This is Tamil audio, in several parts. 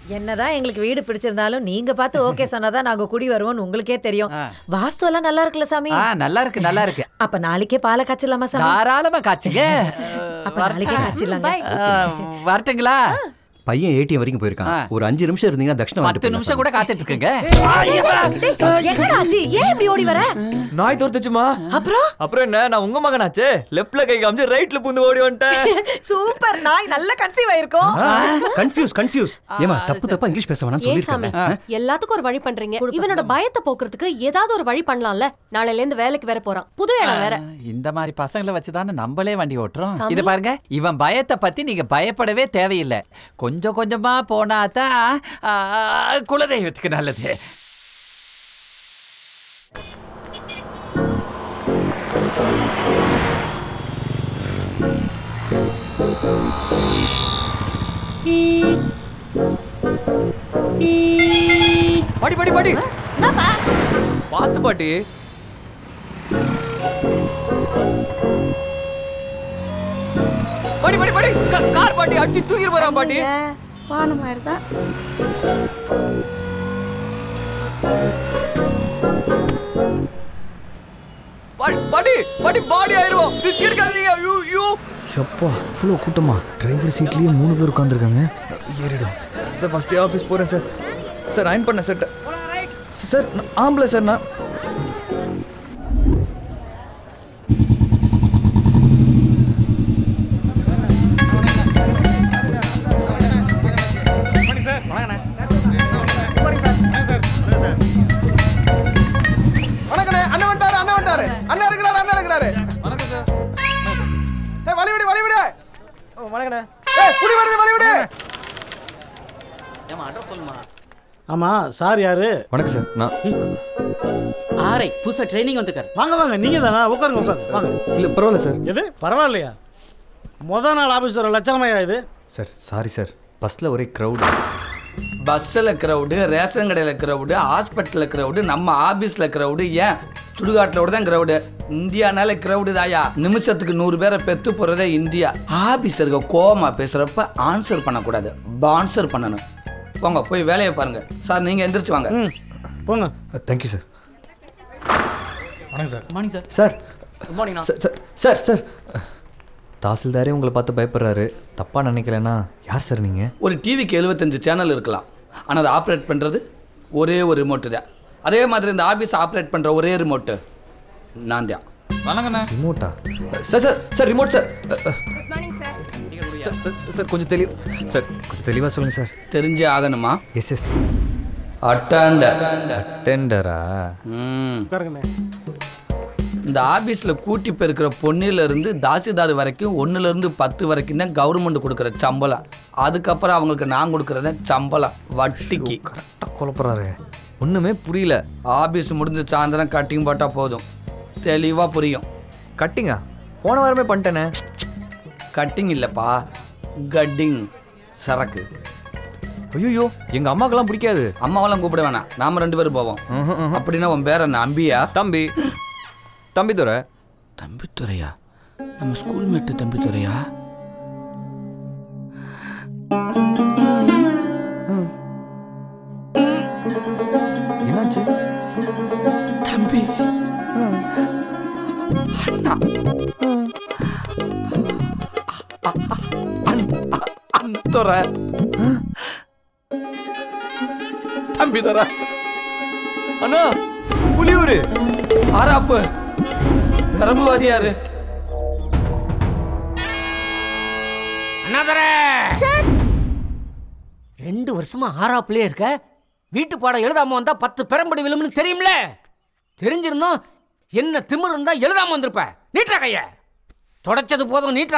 என்னதான் எங்களுக்கு வீடு பிடிச்சிருந்தாலும் நீங்க பார்த்து ஓகே சொன்னாதான் நாங்க குடி வருவோம்னு உங்களுக்கே தெரியும் ஆ. வாஸ்து எல்லாம் நல்லா இருக்குல்ல சாமி ஆ நல்லா இருக்கு நல்லா இருக்கு அப்ப நாளைக்கே பாலை காய்ச்சலாமா சாமி தாராளமா காய்ச்சுங்க அப்ப நாளைக்கே காய்ச்சிடலாங்க ஆ, வரட்டுங்களா பையன் ஏடிஎம் வரைக்கும் போயிருக்கான் ஆ. ஒரு அஞ்சு நிமிஷம் இருந்தீங்கன்னா தட்சிணம் பத்து நிமிஷம் கூட காத்துட்டு இருக்குங்க டேய், என்னடா ஆச்சு ஏன் இப்படி ஓடி வர நாய் தோர்த்துச்சுமா அப்புறம் அப்புறம் என்ன நான் உங்க மகனாச்சே லெஃப்ட்ல கை காமிச்சு ரைட்ல பூந்து ஓடி வந்துட்டேன் சூப்பர் நாய் நல்ல கன்சீவ் ஆயிருக்கும் கன்ஃபியூஸ் கன்ஃபியூஸ் ஏமா தப்பு தப்பா இங்கிலீஷ் பேச வேணாம்னு ஏன் சாமி சொல்லிருக்கேன் எல்லாத்துக்கும் ஒரு வழி பண்றீங்க இவனோட பயத்தை போக்குறதுக்கு ஏதாவது ஒரு வழி பண்ணலாம்ல நாளையில இருந்து வேலைக்கு வேற போறான் புது இடம் வேற இந்த மாதிரி பசங்களை வச்சுதானே நம்மளே வண்டி ஓட்டுறோம் சாமி. இத பாருங்க இவன் பயத்தை பத்தி நீங்க பயப்படவே தேவையில்லை கொஞ்சம் கொஞ்சமா போனாதான் ஆ, குலதெய்வத்துக்கு நல்லது பாடி பாடி பாடி பார்த்து பாட்டி பாடி பாடி பாடி கா- கார் பாட்டி அடிச்சு தூக்கிட்டு போறான் பாட்டி போன மாதிரி தான் பாடி பாடி பாட்டி பாடி ஆயிருவோம் ரிஸ்க் எடுக்காதீங்க ஐயோ ஐயோ எப்பா இவ்வளோ கூட்டமா டிரைவர் சீட்லேயே மூணு பேர் உட்காந்துருக்காங்க ஏறிடும் சார் ஃபர்ஸ்ட் டே ஆஃபீஸ் போகிறேன் சார் சார் அயன் பண்ண சார் சார் நான் ஆம்பளை சார் நான் வணக்கண்ணே அண்ணன் வந்துட்டாரு அண்ணன் வந்துட்டாரு அண்ணன் இருக்கிறாரு அண்ணன் இருக்கிறாரு வணக்கம் சார் ஏய் வழி விடு வழி விடு வணக்கண்ணே ஏய் புடி வருது வழி விடு ஆமா சார் யாரு வணக்கம் சார் நான் ஆரை புதுசா ட்ரைனிங் வந்துக்கார் வாங்க வாங்க நீங்க தானா உட்காருங்க உட்காருங்க வாங்க இல்லை பரவாயில்ல சார் எது பரவாயில்லையா முத நாள் ஆபீஸ் வர லட்சணமையா இது சார் சாரி சார் பஸ்ஸில் ஒரே க்ரௌடு பஸ்ஸில் க்ரௌடு ரேஷன் கடையில் க்ரௌடு ஹாஸ்பிட்டலில் க்ரௌடு நம்ம ஆபீஸில் க்ரௌடு ஏன் சுடுகாட்டிலோட தான் க்ரௌடு இந்தியானால க்ரௌடு தாயா நிமிஷத்துக்கு நூறு பேரை பெத்து போகிறதே இந்தியா ஆபீஸருக்கு கோவமா பேசுகிறப்ப ஆன்சர் பண்ணக்கூடாது பான்சர் பண்ணணும் போங்க போய் வேலையை பாருங்க சார் நீங்கள் எந்திரிச்சு வாங்க ம் போங்க தேங்க்யூ சார் வணக்கம் sir morning sir sir good morning sir sir sir sir தாசில்தாரே உங்களை பார்த்து பயப்படுறாரு தப்பாக நினைக்கலன்னா யார் சார் நீங்கள் ஒரு டிவிக்கு எழுபத்தஞ்சு சேனல் இருக்கலாம் ஆனால் அதை ஆப்ரேட் பண்ணுறது ஒரே ஒரு ரிமோட்டு தான் அதே மாதிரி இந்த ஆபீஸ் ஆப்ரேட் பண்ணுற ஒரே ரிமோட்டு நான் தான் வணக்கண்ணே ரிமோட்டா sir sir sir remote sir sir sir, sir கொஞ்சம் தெளிவு சார் கொஞ்சம் தெளிவாக சொல்லுங்கள் சார் தெரிஞ்சே ஆகணுமா எஸ் எஸ் அட்டாண்டர் டெண்டரா ம் உட்காருங்கண்ணே இந்த ஆபீஸில் கூட்டி பெருக்கிற பொண்ணிலேருந்து தாசில்தார் வரைக்கும் ஒன்றுலேருந்து பத்து வரைக்கும் தான் கவர்மெண்ட் கொடுக்குற சம்பளம் அதுக்கப்புறம் அவங்களுக்கு நான் கொடுக்குறது சம்பளம் வட்டிக்கு கரெக்டாக குழப்பறாரு ஒன்றுமே புரியல ஆபீஸ் முடிஞ்ச சாயந்தரம் கட்டிங் போட்டால் போதும் தெளிவாக புரியும் கட்டிங்கா போன வாரமே பண்ணிட்டேனே கட்டிங் இல்லைப்பா கட்டிங் சரக்கு ஐயோ எங்கள் அம்மாக்கெல்லாம் பிடிக்காது அம்மாவெல்லாம் கூப்பிட வேணாம் நாம ரெண்டு பேரும் போவோம் ம்ஹும், ம்ஹும். அப்படின்னா உன் பேர் என்ன அம்பியா தம்பி தம்பி துறை தம்பித்துறையா நம்ம ஸ்கூல் மேட்டு தம்பித்துறையா என்னாச்சு தம்பி அண்ணா அன்துறை தம்பி துறை அண்ணா புலியூர் ஆறாப்பு பெரம்புவாதியாரு அண்ணாதரே ரெண்டு வருஷமா ஆறாப்புலயே இருக்க வீட்டு பாடம் எழுதாம வந்தா பத்து பெரம்படி விழும்னு தெரியும்ல தெரிஞ்சிருந்தோம் என்ன திமிரு இருந்தா எழுதாம வந்திருப்ப நீட்டா கைய தொடச்சது போதும் நீட்டா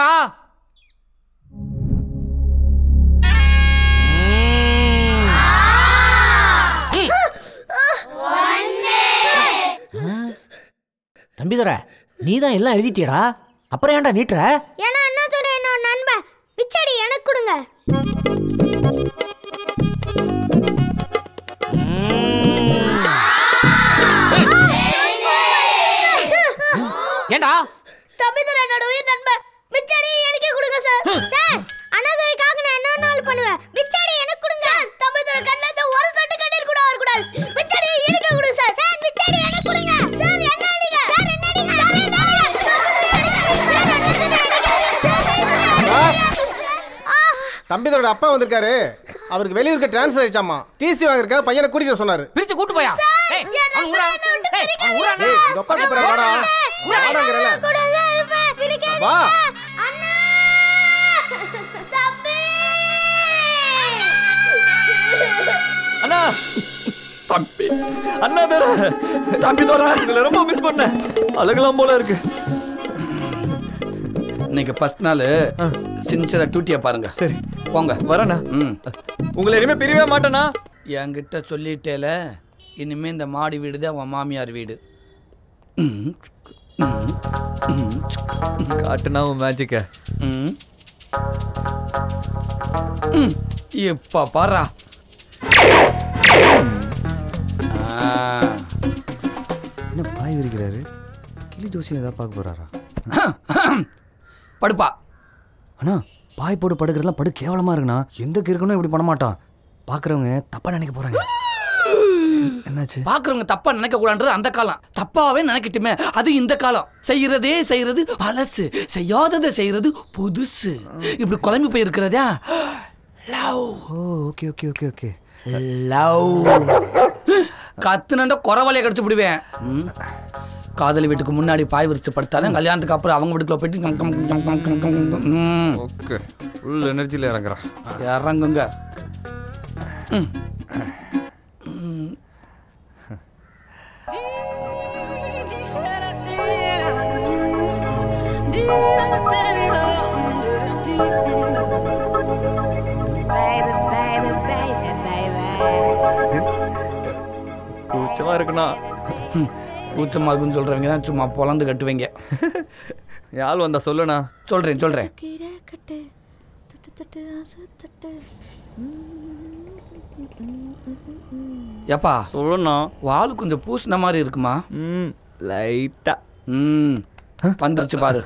தம்பிதுரை நீ தான் எல்லாம் எழுதிட்டியடா அப்புறம் ஏன்டா நீட்டுற ஏன்னா அண்ணாதுரை என்னோட நண்பன் பிச்சடி எனக்கு கொடுங்க ஏன்டா தம்பிதுரை என்னோட உயிர் நண்பன் பிச்சடி எனக்கே கொடுங்க சார் சார் அண்ணாதுரைக்காக நான் என்ன நாள் பண்ணுவேன் பிச்சடி எனக்கு கொடுங்க சார் தம்பிதுரை தம்பிதோட அப்பா வந்திருக்காரு அவருக்கு வெளியூருக்கு ட்ரான்ஸ்ஃபர் ஆயிடுச்சாமா டிசி வாங்குறதுக்காக பையனை கூட்டிட்டு வர சொன்னாரு பிரிச்சு கூட்டு போயா ஏய், அவன் விட்றா. ஏய், அவன் விட்றா. ஏய் உங்க அப்பா கூப்பிடுறாரு வாடா வாடாங்கிறல வா அண்ணா தம்பி அண்ணா தர தம்பி தர உங்களை ரொம்ப மிஸ் பண்ணேன் அழகலாம் போல இருக்கு இன்னைக்கு ஃபர்ஸ்ட் நாள் சின்சியரா டியூட்டியை பாருங்க சரி போங்க வரேண்ணா ம் உங்களை இனிமே பிரியவே மாட்டேனா என்கிட்ட சொல்லிட்டேல இனிமே இந்த மாடி வீடு தான் உன் மாமியார் வீடு ம். ம். ம். காட்டுனா உன் மேஜிக்க ம். ம். இப்ப பாரா என்ன பாய் விரிக்கிறாரு கிளி ஜோசியம் ஏதாவது பார்க்க போறாரா படுப்பா அண்ணா பாய் போட்டு படுக்கிறதுலாம் படு கேவலமா இருக்குண்ணா எந்த கிறுக்கனும் இப்படி பண்ண மாட்டான் பார்க்குறவங்க தப்பா நினைக்க போறாங்க என்னாச்சு பாக்குறவங்க தப்பா நினைக்க கூடாதுன்றது அந்த காலம் தப்பாவே நினைக்கட்டுமே அது இந்த காலம் செய்யறதே செய்யறது பழசு செய்யாததை செய்யறது புதுசு இப்படி குழம்பி போயிருக்கிறதா love oh okay okay okay okay love கத்துனண்ட குறவலையை கடிச்சு விடுவேன் ம். காதலி வீட்டுக்கு முன்னாடி பாய் விரிச்சு படுத்தாலும் கல்யாணத்துக்கு அப்புறம் அவங்க வீட்டுக்குள்ள போயிட்டு come come come come come come come. ம். ஓகே ஃபுல் எனர்ஜியில் இறங்குறேன் இறங்குங்க ம். கூச்சமா இருக்குண்ணா ம். கூச்சமா இருக்குன்னு சொல்றவங்க தான் சும்மா பொழந்து கட்டுவீங்க யாழ் வந்தா சொல்லுண்ணா சொல்றேன் சொல்றேன் கட்டு தொட்டு தொட்டு ஆசை தொட்டு ஏப்பா சொல்லுண்ணா வால் கொஞ்சம் பூசின மாதிரி இருக்குமா ம் லைட்டா ம் வந்துருச்சு பாரு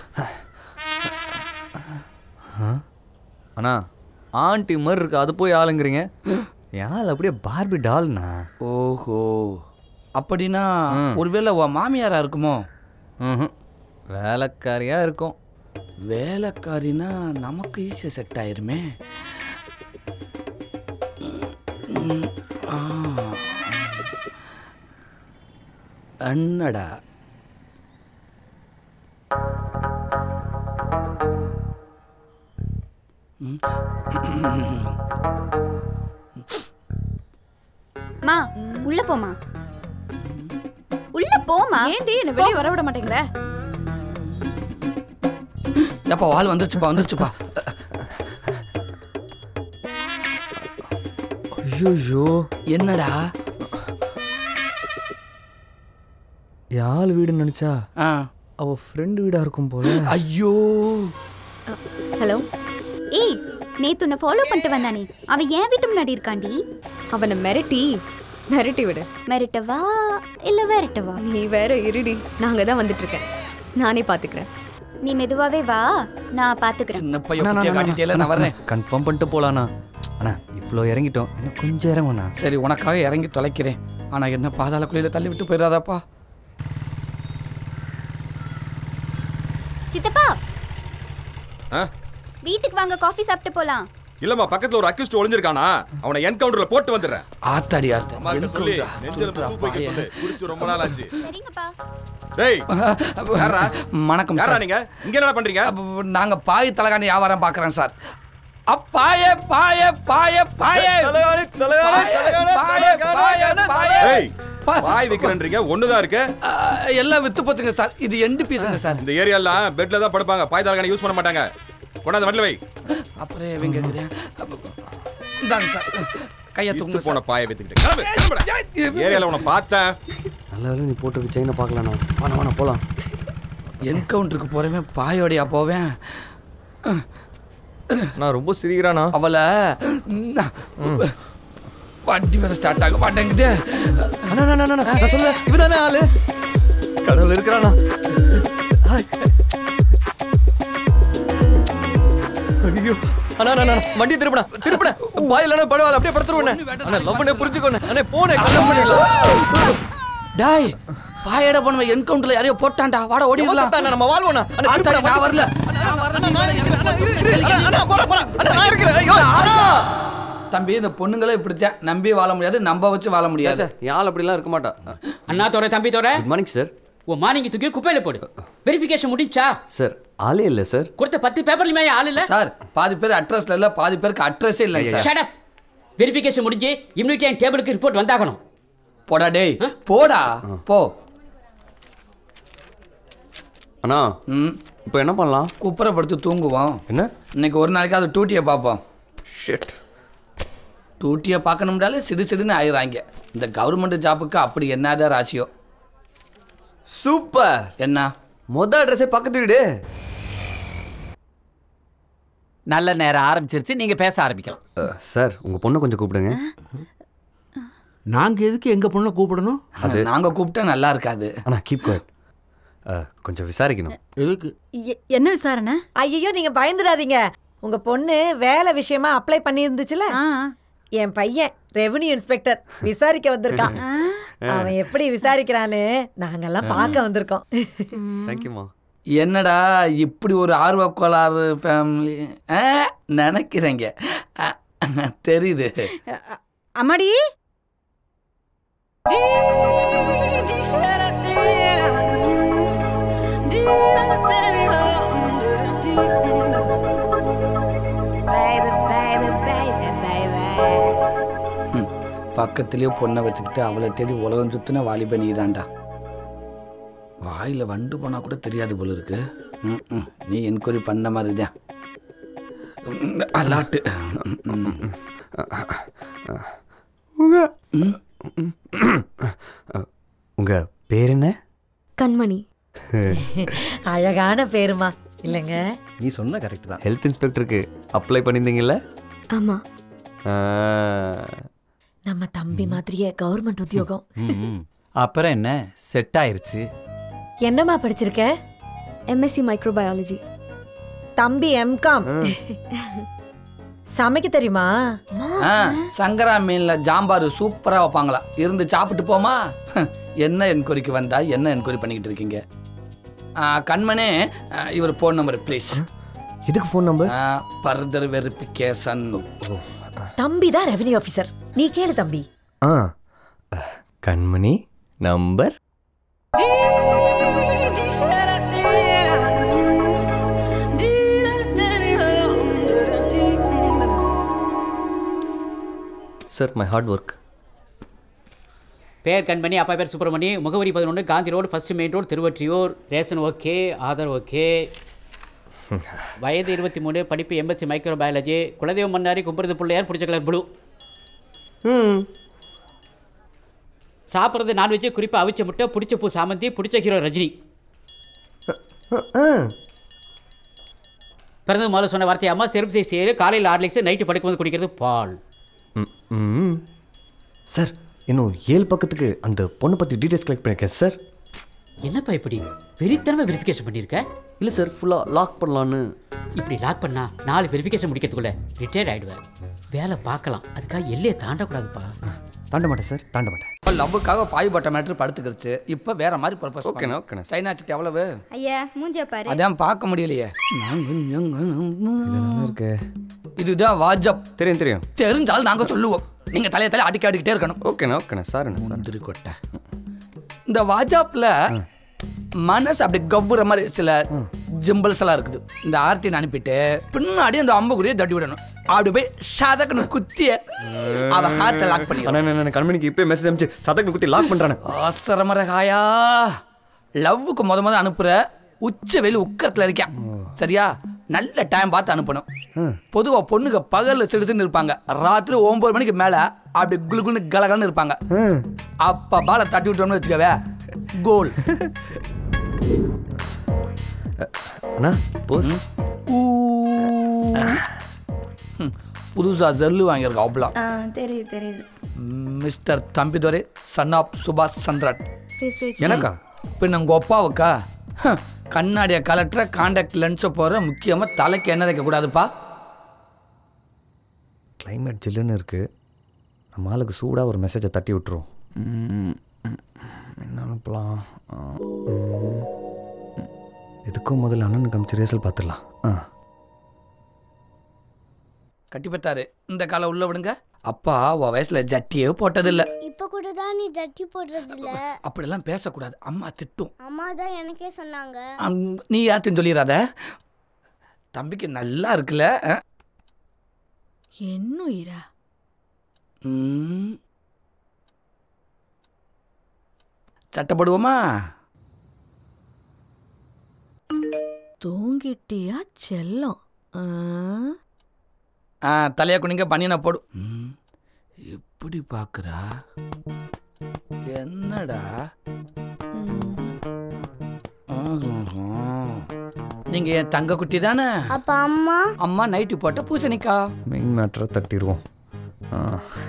அண்ணா ஆண்டி மாதிரி இருக்கு அது போய் ஆளுங்கிறீங்க யாழ் அப்படியே பார்பி டால்ண்ணா ஓஹோ அப்படின்னா ஒருவேளை உன் மாமியாரா இருக்குமோ ம் வேலைக்காரியா இருக்கும் வேலைக்காரினா நமக்கு ஈஸியாக செட் ஆயிருமே ம், ஆ. அண்ணடா மா உள்ள போமா உள்ள போமா ஏன்டி என்ன வெளியே வர விட மாட்டேங்கிற ஏப்பா வால் வந்துருச்சுப்பா வந்துருச்சுப்பா ஐயோ என்னடா யாழ் வீடுன்னு நினைச்சா ஆ அவ ஃப்ரெண்டு வீடா இருக்கும் போல ஐயோ ஹலோ ஏய் நேத்து உன்னை ஃபாலோ பண்ணிட்டு வந்தானே அவன் ஏன் வீட்டு முன்னாடி இருக்காண்டி அவனை மிரட்டி மிரட்டி விடு மிரட்டவா இல்ல விரட்டவா நீ வேற இருடி நாங்க தான் வந்துட்டு இருக்கேன் நானே பாத்துக்கிறேன் நீ மெதுவாவே வா நான் பாத்துக்கிறேன் சின்ன பையன் குட்டியை காட்டிட்டேல நான் வரேன் கன்ஃபார்ம் பண்ணிட்டு போலாண்ணா அண்ணா இவ்வளோ இறங்கிட்டோம் இன்னும் கொஞ்சம் இறங்குண்ணா சரி உனக்காக இறங்கி தொலைக்கிறேன் ஆனா என்ன பாதாள குழியில தள்ளி விட்டு போயிடாதாப்பா சித்தப்பா ஆ? வீட்டுக்கு வாங்க காஃபி சாப்பிட்டு போலாம் இல்லம்மா பக்கத்துல ஒரு அக்யூஸ்ட் ஒளிஞ்சிருக்கானா அவனை என்கவுண்டர்ல போட்டு வந்துடுறேன் ஆத்தாடி ஆத்தா அம்மா கிட்ட சொல்லி என்கவுண்டரா? நெஞ்சில சொல்றா, சூப் வைக்க பாயே. சொல்லு குடிச்சு ரொம்ப நாள் ஆச்சு சரிங்கப்பா டேய் யாரா வணக்கம் யாரா சார் நீங்க இங்க என்ன பண்றீங்க அப்ப நாங்க பாய் தலகாணி வியாபாரம் பார்க்கறோம் சார் அப்பாயே பாயே பாயே பாயே தலகாணி தலகாணி தலகாணி பாயே பாயே பாயே ஏய் வாய் விக்கிறன்றீங்க ஒண்ணுதான் இருக்கு அஹ், எல்லாம் வித்து போச்சுங்க சார் இது எண்டு பீஸுங்க சார் இந்த ஏரியாலாம் பெட்ல தான் படுப்பாங்க பாய் தலகாணி யூஸ் பண்ண மாட்டாங்க கொண்டாந்து வண்டில வை அப்புறம் எவங்க கேக்குறேன் இந்தாங்க சார் கையை இத்து தூங்க போன பாயை வித்துக்கிட்டு கிளம்பு கிளம்புடா ஏரியால உன்னை பார்த்தேன் நல்ல வேலை நீ போட்டிருக்க செயினை பார்க்கலாண்ணா வாண்ணா வாண்ணா போகலாம் என்கவுண்டருக்கு போறவன் பாயோடையா போவேன் நான் ரொம்ப சிரிக்கிறானா அவளை வண்டி வேற ஸ்டார்ட் ஆக மாட்டேங்குது அண்ணா அண்ணா, அண்ணா, அண்ணா, நான் சொல்ல இவதானே ஆளு கடவுள் இருக்கிறானா ஹாய். ஐயோ அண்ணா அண்ணா, அண்ணா வண்டி திருப்பினா திருப்பின பாய் இல்லைன்னா பரவாயில்ல அப்படியே படுத்துருவேன் அண்ணா லவ் பண்ண புரிஞ்சுக்கோண்ணே அண்ணா போனே கல்யாணம் பண்ணிடலாம் டாய் பாயட போனவன் என்கவுண்டர்ல யாரையோ போட்டான்டா வாடா ஓடிடலாம் செத்தானே, நம்ம வாழ்வோண்ணா. அண்ணா, ஆத்தாடி, திருப்பிடா, நான் வரல தம்பி இந்த பொண்ணுங்களே இப்படித்தான் நம்பி வாழ முடியாது நம்ப வச்சு வாழ முடியாது என் ஆள் அப்படிலாம் இருக்க மாட்டா அண்ணா தோற தம்பி தோற குட் மார்னிங் சார் உன் மார்னிங் தூக்கி குப்பையில போடு வெரிஃபிகேஷன் முடிஞ்சா சார் ஆளே இல்லை சார் கொடுத்த பத்து பேப்பர்லயுமே ஆள் இல்ல சார் பாதி பேர் அட்ரஸ்ல இல்ல பாதி பேருக்கு அட்ரஸே இல்லைங்க சார் ஷட் அப் வெரிஃபிகேஷன் முடிஞ்சு இம்யூனிட்டி அண்ட் டேபிளுக்கு ரிப்போர்ட் வந்தாகணும் போடா டேய் போடா போ அண்ணா இப்போ என்ன பண்ணலாம் குப்புறப்படுத்து தூங்குவோம் என்ன இன்னைக்கு ஒரு நாளைக்கு அது டூட்டியை பார்ப்போம் ஷிட் டூட்டியை பார்க்கணும்னாலே சிடு சிடுன்னு ஆயிடுறாங்க இந்த கவர்மெண்ட் ஜாப்புக்கு அப்படி என்னதான் ராசியோ சூப்பர் என்ன மொத அட்ரஸே பக்கத்து வீடு நல்ல நேரம் ஆரம்பிச்சிருச்சு நீங்க பேச ஆரம்பிக்கலாம் சார் உங்க பொண்ணை கொஞ்சம் கூப்பிடுங்க நாங்க எதுக்கு எங்க பொண்ணை கூப்பிடணும் அது நாங்க கூப்பிட்டா நல்லா இருக்காது அண்ணா கீப் குவைட் கொஞ்சம் விசாரிக்கணும் எதுக்கு என்ன விசாரணை ஐயோ நீங்க பயந்துடாதீங்க உங்க பொண்ணு வேலை விஷயமா அப்ளை பண்ணி இருந்துச்சுல என் பையன் ரெவென்யூ இன்ஸ்பெக்டர் விசாரிக்க வந்திருக்கான் அவன் எப்படி விசாரிக்கிறான்னு நாங்கெல்லாம் பார்க்க வந்திருக்கோம் தேங்க்யூமா என்னடா இப்படி ஒரு ஆர்வ கோளாறு ஃபேமிலி நினைக்கிறேங்க ஆ, தெரியுது அம்மாடி ம், பக்கத்துலயே பொண்ணை வச்சுக்கிட்டு அவளை தேடி உலகம் சுத்தின வாலிப நீதான்டா வாயில வண்டு போனா கூட தெரியாது போல இருக்கு ம், ம், நீ என்கொயரி பண்ண மாதிரி தான் ம், அலாட்டு ம், ம். உங்க பேர் என்ன கண்மணி அழகான பேருமா இல்லைங்க நீ சொன்ன கரெக்ட் தான் ஹெல்த் இன்ஸ்பெக்டருக்கு அப்ளை பண்ணியிருந்தீங்கல்ல ஆமா ஆ, நம்ம தம்பி மாதிரியே கவர்மெண்ட் உத்தியோகம் அப்புறம் என்ன செட் ஆயிருச்சு என்னம்மா படிச்சிருக்க எம்எஸ்சி மைக்ரோபயாலஜி தம்பி எம்காம் சமைக்க தெரியுமா ஆ, சங்கரா மீன்ல ஜாம்பார் சூப்பரா வைப்பாங்களா இருந்து சாப்பிட்டு போமா என்ன என்கொயரிக்கு வந்தா என்ன என்கொயரி பண்ணிக்கிட்டு இருக்கீங்க ஆ, கண்மணி ஆ, இவர் ஃபோன் நம்பர் ப்ளீஸ் எதுக்கு ஃபோன் நம்பர் ஃபர்தர் வெரிஃபிகேஷன் தம்பி தான் ரெவென்யூ ஆஃபீஸர் நீ கேளு தம்பி ஆ Kanmani number sir my hard work பேர் கண்மணி அப்பா பேர் சுப்பிரமணி முகவரி பதினொன்று Gandhi road first main road Thiruvottiyur ration okay Aadhaar okay வயது இருபத்தி மூணு படிப்பு எம்எஸ்சி மைக்ரோ பயாலஜி குலதெய்வ மன்னாரி கும்புறது பிள்ளையார் பிடிச்ச கலர் ப்ளூ சாப்பிட்றது நான்வெஜ்ஜு குறிப்பாக அவிச்ச முட்டை பிடிச்ச பூ சாமந்தி பிடிச்ச ஹீரோ ரஜினி பிறந்த முதல்ல சொன்ன வார்த்தை அம்மா செருப்பு சைஸ் ஏழு காலையில் ஆறு லிக்ஸ் நைட்டு படுக்கும்போது குடிக்கிறது பால் ம் சார் இன்னும் ஏழு பக்கத்துக்கு அந்த பொண்ணை பற்றி டீட்டெயில்ஸ் கலெக்ட் பண்ணியிருக்கேன் சார் என்னப்பா இப்படி வெறித்தனமாக வெரிஃபிகேஷன் பண்ணியிருக்க இல்லை சார் ஃபுல்லாக லாக் பண்ணலான்னு இப்படி லாக் பண்ணா நாலு வெரிஃபிகேஷன் முடிக்கிறதுக்குள்ள ரிட்டையர்ட் ஆயிடுவேன் வேலை பார்க்கலாம் அதுக்காக எல்லையை தாண்டக்கூடாதுப்பா தாண்ட மாட்டேன் சார் தாண்ட மாட்டேன் லவ்வுக்காக பாய்பட்ட மேட்ரு படுத்துக்கிருச்சு இப்போ வேற மாதிரி பர்பஸ் ஓகேண்ணா, ஓகேண்ணா. சைன் ஆச்சுட்டு எவ்வளவு ஐயா மூஞ்சிய பாரு அதான் பார்க்க முடியலையே இருக்கு இதுதான் வாஜப் தெரியும் தெரியும் தெரிஞ்சாலும் நாங்க சொல்லுவோம் நீங்க தலைய தலை அடிக்க அடிக்கிட்டே இருக்கணும் ஓகேண்ணா ஓகேண்ணா சாருண்ணா சார் முந்திரி கொட்டை இந்த வாஜாப்ல மனசு அப்படி கவ்வுற மாதிரி சில ஜிம்பிள்ஸ் எல்லாம் இருக்குது இந்த ஆர்டின் அனுப்பிட்டு பின்னாடி அந்த அம்புக்குரிய தட்டி விடணும் அப்படி போய் சதக்கணும் குத்திய அவ ஹார்ட்டை லாக் பண்ணி அண்ணா நான் கண்மணிக்கு இப்போ மெசேஜ் அனுப்பிச்சு சதக்கு குத்தி லாக் பண்ணுறானே அவசரமரகாயா லவ்வுக்கு முத முத அனுப்புற உச்ச வெயில் உக்கரத்துல இருக்கேன் சரியா நல்ல டைம் பார்த்து அனுப்பணும் பொதுவா பொண்ணுங்க பகல்ல சிடுசுன்னு இருப்பாங்க ராத்திரி ஒன்பது மணிக்கு மேல அப்படி குளு குளுன்னு கலகலன்னு இருப்பாங்க அப்ப பால தட்டி விட்டோம்னு வச்சுக்கவே கோல் அண்ணா போஸ் புதுசா ஜெல்லு வாங்கியிருக்கோம் அவ்வளோ ஆ தெரியுது தெரியுது மிஸ்டர் தம்பிதுரை சன் ஆஃப் சுபாஷ் சந்திரன் ப்ளீஸ் வெயிட் எனக்கா பின்ன உங்க ஒப்பாவுக்கா ஹம், கண்ணாடியை கலட்டுற காண்டாக்ட் லென்ஸை போடுற முக்கியமாக தலைக்கு என்ன வைக்கக்கூடாதுப்பா கிளைமேட் ஜில்லுன்னு இருக்கு நம்ம ஆளுக்கு சூடாக ஒரு மெசேஜை தட்டி விட்டுரும் என்ன அனுப்பலாம் ஆ, ம். எதுக்கும் முதல்ல அண்ணனுக்கு அமிச்சு ரேசல் பார்த்துடலாம் ஆ கட்டி பெத்தாரு இந்த காலை உள்ள விடுங்க அப்பா உன் வயசுல ஜட்டியே போட்டதில்ல இப்ப கூட தான் நீ ஜட்டி போடுறது இல்ல அப்படிலாம் பேசக்கூடாது அம்மா திட்டும் அம்மா தான் எனக்கே சொன்னாங்க அம், நீ யார்ட்டும் சொல்லிடாத தம்பிக்கு நல்லா இருக்குல்ல ஆ? என்னுயிரா ம். சட்டை போடுவோமா தூங்கிட்டியா செல்லம் ஆ? ஆ தலையா குனிங்க பனியனை போடு ம், எப்படி பார்க்குறா என்னடா ஆஹா. நீங்க என் தங்க குட்டி தானே அப்ப அம்மா அம்மா நைட்டு போட்ட பூசணிக்கா மெயின் மேட்டரை தட்டிடுவோம் ஆ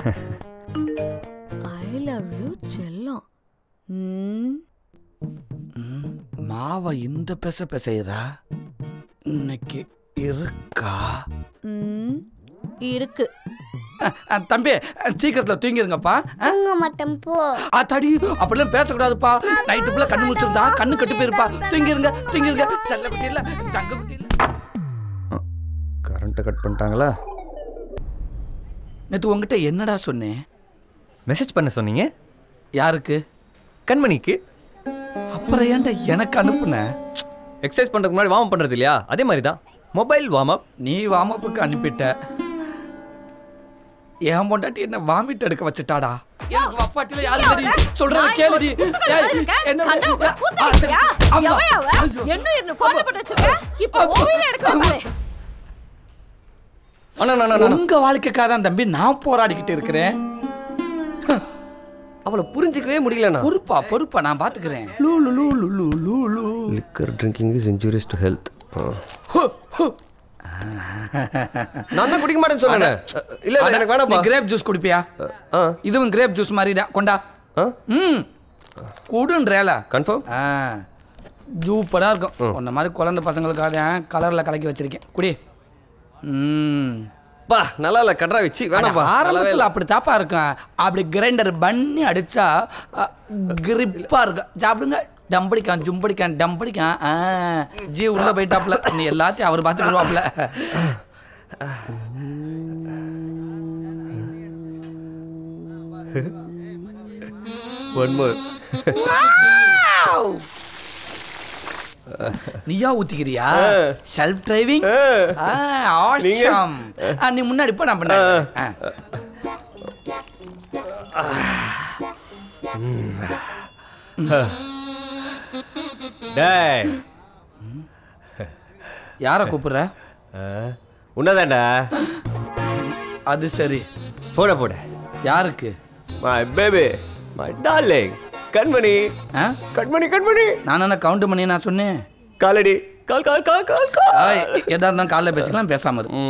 ஐ லவ் யூ செல்லம் ம், ம், மாவை இந்த பெச பெசைறா இன்னைக்கு இருக்கா ம், இருக்கு அ, அ, தம்பி அ, சீக்கிரத்துல தூங்கிருங்கப்பா அ? தூங்க மாட்டேன் போ ஆ தடி அப்படிலாம் பேசக்கூடாதுப்பா நைட்டு ஃபுல்லா கண்ணு முடிச்சிருந்தா கண்ணு கட்டு போயிருப்பா தூங்கிருங்க தூங்கிருங்க செல்ல குட்டி இல்ல தங்க குட்டி இல்ல கரண்ட்டை கட் பண்ணிட்டாங்களா நேத்து உங்ககிட்ட என்னடா சொன்னேன் மெசேஜ் பண்ண சொன்னீங்க யாருக்கு கண்மணிக்கு அப்புறம் ஏன்டா எனக்கு அனுப்புன எக்ஸசைஸ் பண்ணுறதுக்கு முன்னாடி வார்ம் பண்ணுறது இல்லையா அதே மாதிரி தான் மொபைல் வார்ம் அப் நீ வாமப்புக்கு அனுப்பிட்ட என் பொண்டாட்டி என்ன வாமிட் எடுக்க வச்சுட்டாடா எனக்கு வப்பாட்டில யாரு தெரியும் சொல்றத கேளுடி ஏய், என்ன ஆ, சரி. அம்மா. ஐயோ. அண்ணா அண்ணா, அண்ணா உங்க வாழ்க்கைக்காக தான் தம்பி நான் போராடிக்கிட்டு இருக்கிறேன் அவளை புரிஞ்சிக்கவே முடியலண்ணா பொறுப்பா பொறுப்பா நான் பாத்துக்கிறேன் liquor drinking is injurious to health நான் தான் குடிக்க மாட்டேன்னு சொன்னேன் இல்ல இல்ல எனக்கு வேணாப்பா கிரேப் ஜூஸ் குடிப்பியா இதுவும் கிரேப் ஜூஸ் மாதிரி தான் கொண்டா ம் குடுன்றேல கன்ஃபார்ம் ஆ சூப்பரா இருக்கும் உன்ன மாதிரி குழந்தை பசங்களுக்காக கலர்ல கலக்கி வச்சிருக்கேன் குடி ம் பா நல்லா இல்ல கட்ரா வச்சு வேணாப்பா நல்லாவே ஆரம்பத்தில் இல்ல அப்படி தாப்பா இருக்கும் அப்படி கிரைண்டர் பண்ணி அடிச்சா கிரிப்பா இருக்கும் சாப்பிடுங்க டம்படிக்கான் ஜும்படிக்கான் டம்படிக்கான் ஆ ஜி உள்ள போயிட்டாப்ல நீ எல்லாத்தையும் அவர் பார்த்துக்கிடுவாப்ல ஒன் மோர் நீயா ஊத்திக்கிறியா செல்ஃப் டிரைவிங் நீங்க? ஆஷம் நீ முன்னாடி போ நான் பண்ண டேய் யாரை கூப்பிடுற உன்னதாண்டா அது சரி போட போட யாருக்கு மை பேபி மை டார்லிங் கண்மணி கண்மணி கண்மணி நான் என்ன கவுண்ட் பண்ணி நான் சொன்னேன் காலடி கால் கால் கால் கால் கால் ஆய், எதா இருந்தாலும் காலைல பேசிக்கலாம் பேசாம இரு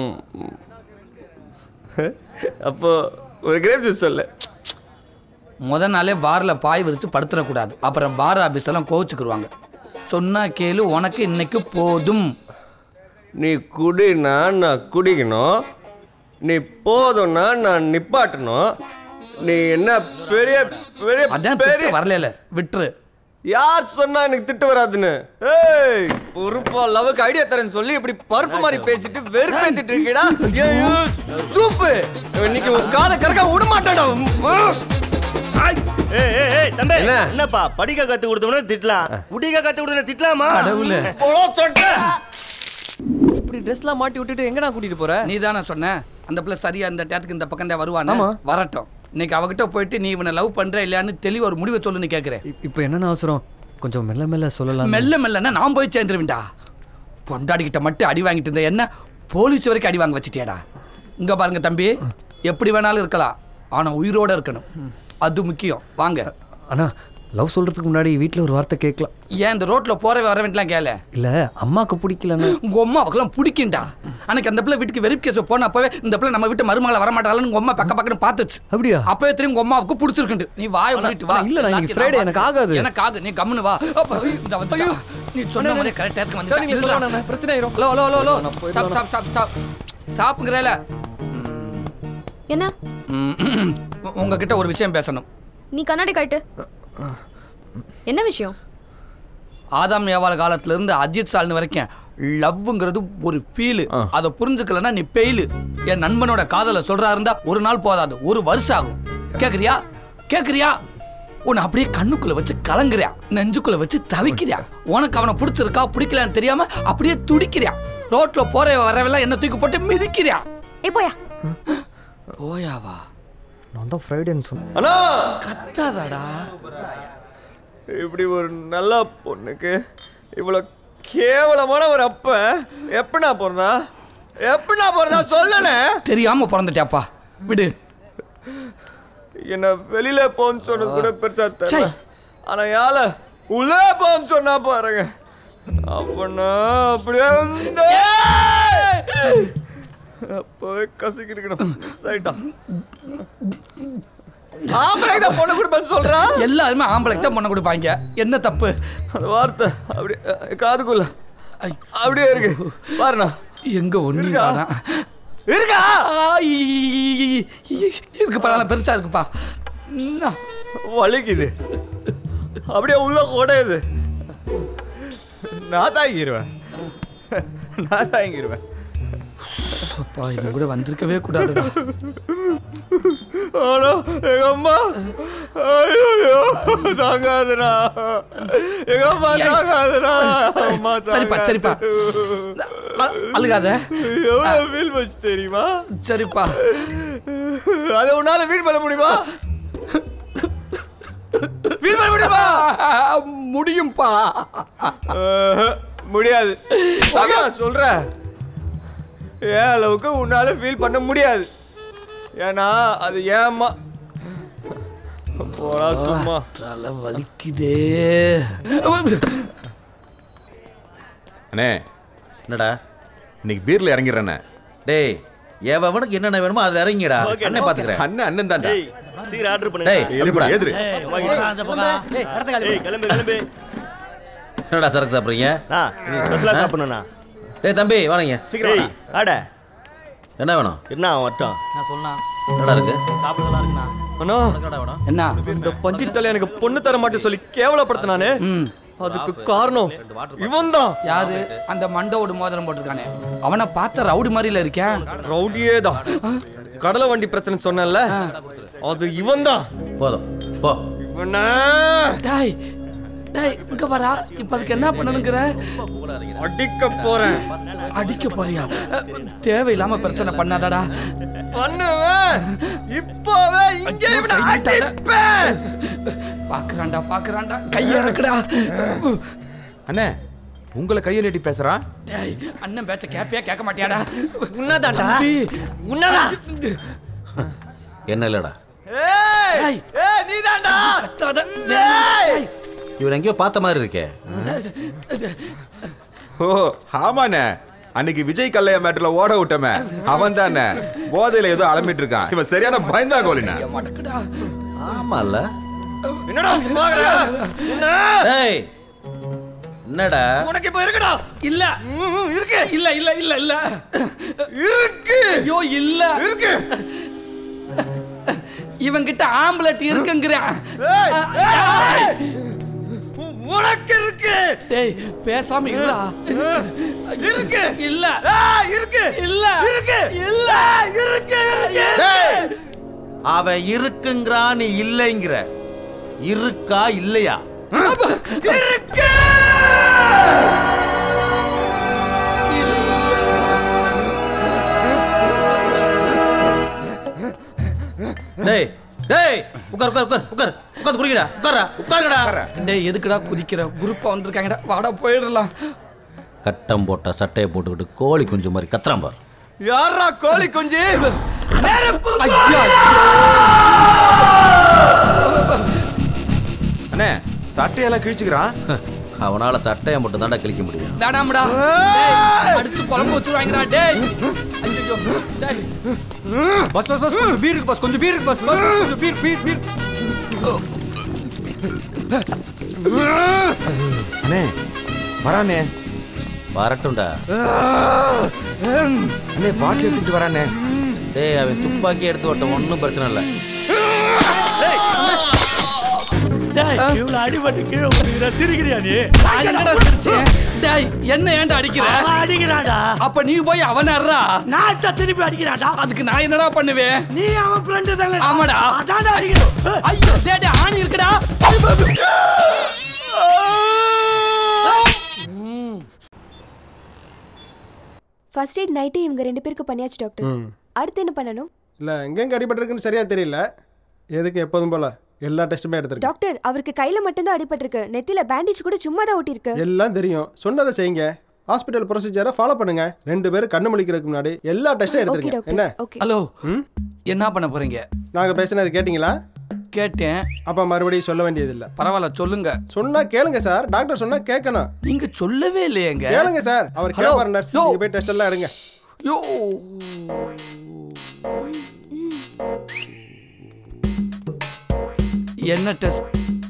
அப்போ ஒரு கிரேப் ஜூஸ் சொல்லு முத நாளே பாரில் பாய் விரிச்சு படுத்துடக்கூடாது அப்புறம் பார் ஆபீஸ் எல்லாம் கோவிச்சுக்குருவாங்க சொன்னா கேளு உனக்கு இன்னைக்கு போதும் நீ குடினா நான் குடிக்கணும் நீ போதும்னா நான் நிப்பாட்டணும் நீ என்ன பெரிய பெரிய அதான் பெரிய திட்டு வரல விட்டுரு யார் சொன்னா எனக்கு திட்டு வராதுன்னு ஏய் பொறுப்பா லவ்க்கு ஐடியா தரேன்னு சொல்லி இப்படி பருப்பு மாதிரி பேசிட்டு வெறுப்பேத்திட்டு இருக்கீடா ஐயோ சூப்பு இன்னைக்கு உன் காலை கறக்க விட மாட்டேடா ஏய் ஏய் ஏய் தம்பி என்னப்பா படிக்க கத்து கொடுத்தவனே திட்டலாம் குடிக்க கத்து கொடுத்தவனே திட்டலாமா கடவுளே. போடா சொட்ட இப்படி ட்ரெஸ்லாம் மாட்டி விட்டுட்டு எங்கடா கூட்டிட்டு போற நீ தானே சொன்ன அந்த பிள்ளை சரியா இந்த டேத்துக்கு இந்த பக்கம் தான் வருவானே ஆமா. வரட்டும் இன்னைக்கு அவகிட்ட போயிட்டு நீ இவனை லவ் பண்ற இல்லையான்னு தெளிவா ஒரு முடிவை சொல்லுன்னு கேட்கிறேன் இப்போ என்னென்ன அவசரம் கொஞ்சம் மெல்ல மெல்ல சொல்லலாம் மெல்ல மெல்லன்னா நான் போய் சேர்ந்துருவேன்டா பொண்டாடிக்கிட்ட மட்டும் அடி வாங்கிட்டு இருந்த என்ன போலீஸ் வரைக்கும் அடி வாங்க வச்சிட்டியாடா இங்க பாருங்க தம்பி எப்படி வேணாலும் இருக்கலாம் ஆனா உயிரோட இருக்கணும் அது முக்கியம் வாங்க அண்ணா லவ் சொல்றதுக்கு முன்னாடி வீட்டில் ஒரு வார்த்தை கேட்கலாம் ஏன் இந்த ரோட்ல போறவே வரவேன்லாம் கேள இல்ல அம்மாக்கு பிடிக்கலன்னு உங்க அம்மாவுக்குலாம் பிடிக்கும்டா அன்னைக்கு அந்த பிள்ளை வீட்டுக்கு வெரிஃபிகேஷன் போன அப்பவே இந்த பிள்ளை நம்ம வீட்டு மருமகளை வரமாட்டாளன்னு உங்க அம்மா பக்க பக்கன்னு பார்த்துச்சு அப்படியா அப்பவே தெரியும் உங்க அம்மாவுக்கு பிடிச்சிருக்கு நீ வாய மூடிட்டு வா இல்ல, நான் இன்னைக்கு Friday, எனக்கு ஆகாது. எனக்கு ஆகு நீ கம்முனு வா அப்ப, இந்த வந்துட்டா. நீ சொன்ன மாதிரி கரெக்டா இருக்கு வந்து நீங்க சொல்லணும் பிரச்சனை ஆயிரும் hello hello hello hello stop stop stop stop ஸ்டாப்ங்கறல என்ன உங்ககிட்ட ஒரு விஷயம் பேசணும் நீ கண்ணாடி காட்டு என்ன விஷயம் ஆதாம் ஏவாள் காலத்துல இருந்து அஜித் சால்னு வரைக்கும் லவ்ங்கிறது ஒரு ஃபீலு அதை புரிஞ்சுக்கலன்னா நீ பெயிலு என் நண்பனோட காதலை சொல்றா இருந்தா ஒரு நாள் போதாது ஒரு வருஷம் ஆகும் கேக்குறியா கேக்குறியா உன்னை அப்படியே கண்ணுக்குள்ள வச்சு கலங்குறியா நெஞ்சுக்குள்ள வச்சு தவிக்கிறியா உனக்கு அவனை பிடிச்சிருக்கா பிடிக்கலான்னு தெரியாம அப்படியே துடிக்கிறியா ரோட்ல போற வரவெல்லாம் என்ன தூக்கி போட்டு மிதிக்கிறியா ஏ போயா போயாவா நான் தான் ஃப்ரைடேன்னு சொன்னேன் அண்ணா கத்தாதடா இப்படி ஒரு நல்ல பொண்ணுக்கு இவ்வளோ கேவலமான ஒரு அப்ப எப்படிண்ணா பிறந்தா எப்படிண்ணா பிறந்தா சொல்லணே தெரியாம பிறந்துட்டாப்பா விடு என்ன வெளியில போன்னு சொன்னது கூட பெருசா சை. தெரியல ஆனா யால உள்ளே போன்னு சொன்னா பாருங்க அப்பனா அப்படியே வந்து அப்பவே கசிக்கிருக்கணும் மிஸ் ஆயிட்டான் ஆம்பளை தான் பொண்ணு கொடுப்பேன்னு சொல்றான் எல்லாருமே ஆம்பளைக்கு தான் பொண்ணை கொடுப்பாங்க என்ன தப்பு அந்த வார்த்தை அப்படி அஹ், காதுக்குள்ள அப்படியே இருக்கு பாருண்ணா எங்க ஒண்ணு இருக்கா? இருக்கா இருக்குப்பா நல்லா பெருசா இருக்குப்பா என்ன? வலிக்குது அப்படியே உள்ள குடையுது நான் தாங்கிடுவேன் நான் தாங்கிடுவேன் அப்பா இவன் கூட வந்திருக்கவே கூடாதுடா ஆனா எங்க அம்மா ஐயோ தாங்காதுடா எங்க அம்மா தாங்காதுடா அம்மா சரிப்பா சரிப்பா அ- அழுகாத எவ்வளவு ஃபீல் வச்சு தெரியுமா சரிப்பா அதை உன்னால ஃபீல் பண்ண முடியுமா ஃபீல் பண்ண முடியுமா முடியும்பா ஆஹ், முடியாது அதான் சொல்றேன் ஏன் அளவுக்கு உன்னால ஃபீல் பண்ண முடியாது ஏன்னா அது ஏமா போடா சும்மா தலை வலிக்குதே அண்ணே என்னடா இன்னைக்கு பீர்ல இறங்கிடுறேண்ணே டேய் எவனுக்கு என்னென்ன வேணுமோ அதை இறங்கிடா ஓகே, அண்ணன் பாத்துக்கிறேன் அண்ணன் அண்ணன் தான்டா டேய் சீக்கிரம் ஆர்டர் பண்ணுங்க டேய் எதுக்குடா எதிரு ஏய், வாங்க. ஏய், கிளம்பு கிளம்பு என்னடா சரக்கு சாப்பிடுறீங்க ஆ நீ ஸ்பெஷலா சாப்பிடணும்ண்ணா டேய் தம்பி வாங்க சீக்கிரம் ஏய் ஆட என்ன வேணும் என்ன அவன் வரட்டும் நான் சொன்னா என்னடா இருக்கு சாப்பிடலாம் இருக்குண்ணா அண்ணா என்னடா வேணும் என்ன இந்த பஞ்சித்தலை எனக்கு பொண்ணு தர மாட்டேன்னு சொல்லி கேவலப்படுத்தினானே அதுக்கு காரணம் இவன் தான் யாரு அந்த மண்டோடு மோதிரம் போட்டிருக்கானே அவனை பார்த்த ரவுடி மாதிரில இருக்கேன் ரவுடியே தான் கடலை வண்டி பிரச்சனை சொன்னேன்ல அது இவன் தான் போதும் போ இவனா டேய் டேய் இங்க வரா இப்ப அதுக்கு என்ன பண்ணணுங்கிற அடிக்க போறேன் அடிக்க போறியா அஹ், தேவையில்லாம பிரச்சனை பண்ணாதடா பண்ணுவேன் இப்போவே இங்கே இவனை அடிப்பேன் பாக்குறான்டா பாக்குறான்டா கைய இறக்குடா அண்ணே உங்களை கையை நீட்டி பேசுறான் டேய் அண்ணன் பேச்ச கேப்பியா கேட்க மாட்டியாடா உன்னதான்டா தம்பி, உன்னதான் என்ன இல்லடா ஏய் ஏய் நீதான்டா கத்தாத. ஏய் இவன் எங்கேயோ பார்த்த மாதிரி இருக்கே ஓ ஆமாண்ணே அன்னைக்கு விஜய் கல்லையா மேட்டர்ல ஓட விட்டமே அவன் தானே போதையில ஏதோ அலம்பிட்டு இருக்கான் இவன் சரியான பயந்தா கோலினா மடக்குடா ஆமால்ல என்னடா பாக்குற என்ன டேய் என்னடா உனக்கு இப்ப இருக்குடா இல்ல இருக்கு இல்ல இல்ல இல்ல இல்ல இருக்கு ஐயோ இல்ல இருக்கு இவன்கிட்ட ஆம்பளட் இருக்குங்கிறான் ஏய், ஏய், உனக்கு இருக்கு டேய் பேசாம இருடா இருக்கு இல்ல ஏய், இருக்கு இல்ல இருக்கு இல்ல இருக்கு இருக்கு டேய் அவன் இருக்குங்கிறான் நீ இல்லைங்கிற இருக்கா இல்லையா இருக்கு டேய் டேய் உட்கார் உட்கார் உட்கார் உட்கார் உட்காந்து குடிக்கடா உட்காரா உட்காருடா டேய் எதுக்குடா குதிக்கிற குரூப்பா வந்திருக்காங்கடா வாடா போயிடலாம் கட்டம் போட்ட சட்டையை போட்டுக்கிட்டு கோழி குஞ்சு மாதிரி கத்துறான் பார் யாரா கோழி குஞ்சு நெருப்பு ஐயா அண்ணே சட்டையெல்லாம் கிழிச்சுக்கிறான் அவனால சட்டையை மட்டும் தான்டா கிழிக்க முடியும் வேணாம்டா டேய், அடிச்சு குழம்பு வச்சிருவாங்கடா டேய் ஐயோ டேய் பஸ் பஸ் பஸ் கொஞ்சம் பீர் இருக்கு பஸ் கொஞ்சம் பீர் இருக்கு பஸ் பஸ் கொஞ்சம் பீர் பீர் பீர் அண்ணே வரானே வரட்டும்டா அண்ணே பாட்டில் எடுத்துக்கிட்டு வரானே டேய் அவன் துப்பாக்கி எடுத்து விட்ட ஒன்றும் பிரச்சனை இல்லை டேய் இவ்வளவு அடிபட்டு கீழே விழுகிற சிரிக்கிறியா நீ நான் என்னடா சிரிச்சேன் டேய் என்ன ஏன்டா அடிக்கிற அவன் அடிக்கிறான்டா அப்ப நீ போய் அவன அறா நான் சா திருப்பி அடிக்கிறான்டா அதுக்கு நான் என்னடா பண்ணுவேன் நீ அவன் ஃப்ரெண்டு தானே ஆமாடா அதான்டா அடிக்கிறேன் ஐயோ டேய் டேய் ஆணி இருக்குடா ஃபர்ஸ்ட் எய்ட் நைட்டு இவங்க ரெண்டு பேருக்கு பண்ணியாச்சு டாக்டர் ம். அடுத்து என்ன பண்ணணும் இல்லை எங்கெங்க அடிபட்டிருக்குன்னு சரியா தெரியல எதுக்கு எப்போதும் போல எல்லா டெஸ்ட்டுமே எடுத்திருக்கேன் டாக்டர் அவருக்கு கையில மட்டும்தான் அடிபட்டிருக்கு நெத்தியில பேண்டேஜ் கூட சும்மா தான் ஒட்டியிருக்கு எல்லாம் தெரியும் சொன்னதை செய்யுங்க ஹாஸ்பிட்டல் ப்ரொசீஜரை ஃபாலோ பண்ணுங்க ரெண்டு பேரும் கண்ணு முழிக்கிறதுக்கு முன்னாடி எல்லா டெஸ்ட்டும் எடுத்துருங்க டாக்டர், என்ன ஓகே. ஹலோ என்ன பண்ண போறீங்க நாங்கள் பேசினது கேட்டிங்களா கேட்டேன் அப்போ மறுபடியும் சொல்ல வேண்டியதில்லை பரவாயில்ல சொல்லுங்க சொன்னா கேளுங்க சார் டாக்டர் சொன்னா கேட்கணும் நீங்க சொல்லவே இல்லையேங்க கேளுங்க சார் அவர் ஹலோ, கேட்பார் நர்ஸ் யோ. நீங்க போய் டெஸ்ட் எல்லாம் எடுங்க யோ என்ன டெஸ்ட்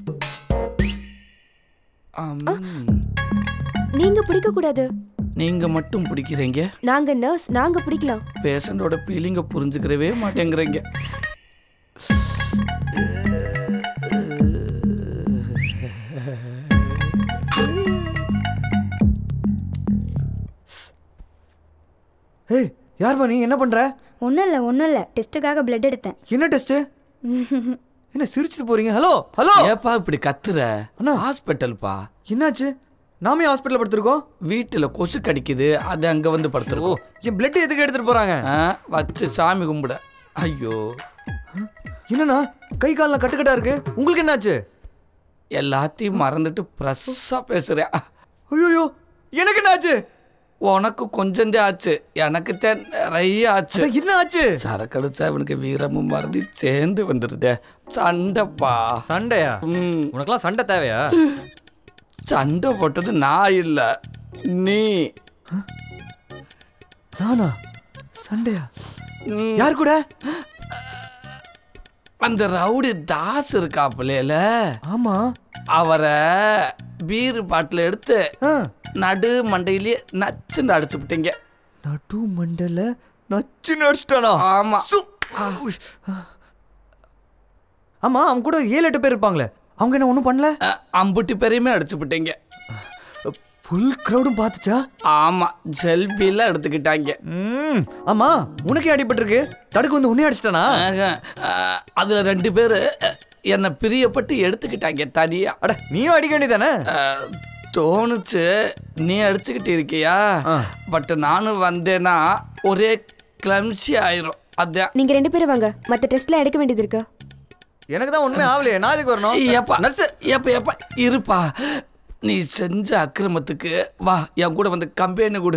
நீங்க பிடிக்க கூடாது நீங்க மட்டும் பிடிக்கிறீங்க நாங்க நர்ஸ் நாங்க பிடிக்கலாம் பேஷண்டோட ஃபீலிங்க புரிஞ்சுக்கிறவே மாட்டேங்கிறீங்க ஏய் யார்மா நீ என்ன பண்ற ஒன்றும் இல்லை ஒன்றும் இல்லை டெஸ்ட்டுக்காக பிளட் எடுத்தேன் என்ன டெஸ்ட் என்ன சிரிச்சிட்டு போறீங்க ஹலோ ஹலோ ஏப்பா இப்படி கத்துற அண்ணா ஹாஸ்பிட்டல்ப்பா என்னாச்சு நாமே ஹாஸ்பிட்டல்ல படுத்திருக்கோம் வீட்டுல கொசு கடிக்குது அது அங்க வந்து படுத்துருக்கோம் என் பிளட் எதுக்கு எடுத்துட்டு போறாங்க ஆ, வச்சு சாமி கும்பிட ஐயோ என்னண்ணா கை கால்லாம் கட்டுக்கட்டா இருக்கு உங்களுக்கு என்னாச்சு எல்லாத்தையும் மறந்துட்டு ப்ரெஸ்ஸா பேசுறேன் ஐயோ எனக்கு என்னாச்சு உனக்கு கொஞ்சம் ஆச்சு எனக்கு தான் நிறைய ஆச்சு அதான் என்ன ஆச்சு சரக்கு அடிச்சா இவனுக்கு வீரமும் மறந்து சேர்ந்து வந்துருதே சண்டைப்பா சண்டையா ம் உனக்கெல்லாம் சண்டை தேவையா சண்டை போட்டது நான் இல்ல நீ நானா சண்டையா ம், யார் கூட அந்த ரவுடி தாஸ் இருக்காப்புல ஆமா அவரை பீர் பாட்டில் எடுத்து ஆ, நடு மண்டையிலேயே நச்சுன்னு அடிச்சு விட்டீங்க நடு மண்டல நச்சு நடிச்சிட்டானா ஆமா ஆமா அவங்க கூட ஏழு எட்டு பேர் இருப்பாங்களே அவங்க என்ன ஒன்றும் பண்ணல அ, அம்புட்டி பேரையுமே அடிச்சு விட்டீங்க ஃபுல் க்ரௌடும் பார்த்துச்சா ஆமா செல்பிலாம் எடுத்துக்கிட்டாங்க ம் ஆமா உனக்கே அடிபட்டிருக்கு தடுக்கு வந்து உன்னே அடிச்சிட்டானா ஆக, அ, அதுல ரெண்டு பேரு அ, என்னை பிரியப்பட்டு எடுத்துக்கிட்டாங்க தனியா அட நீயும் அடிக்க வேண்டியதானே அ, தோணுச்சு நீ அடிச்சுக்கிட்டு இருக்கியா பட் நானும் வந்தேன்னா ஒரே கிளம்சி ஆயிரும் அதான் நீங்க ரெண்டு பேரும் வாங்க மத்த டெஸ்ட்லாம் எடுக்க வேண்டியது இருக்கு எனக்கு தான் ஒண்ணுமே ஆகலையே நான் இதுக்கு வரணும் ஏப்பா நர்ஸ் ஏப்பா ஏப்பா இருப்பா நீ செஞ்ச அக்கிரமத்துக்கு வா என் கூட வந்து கம்பெனி கொடு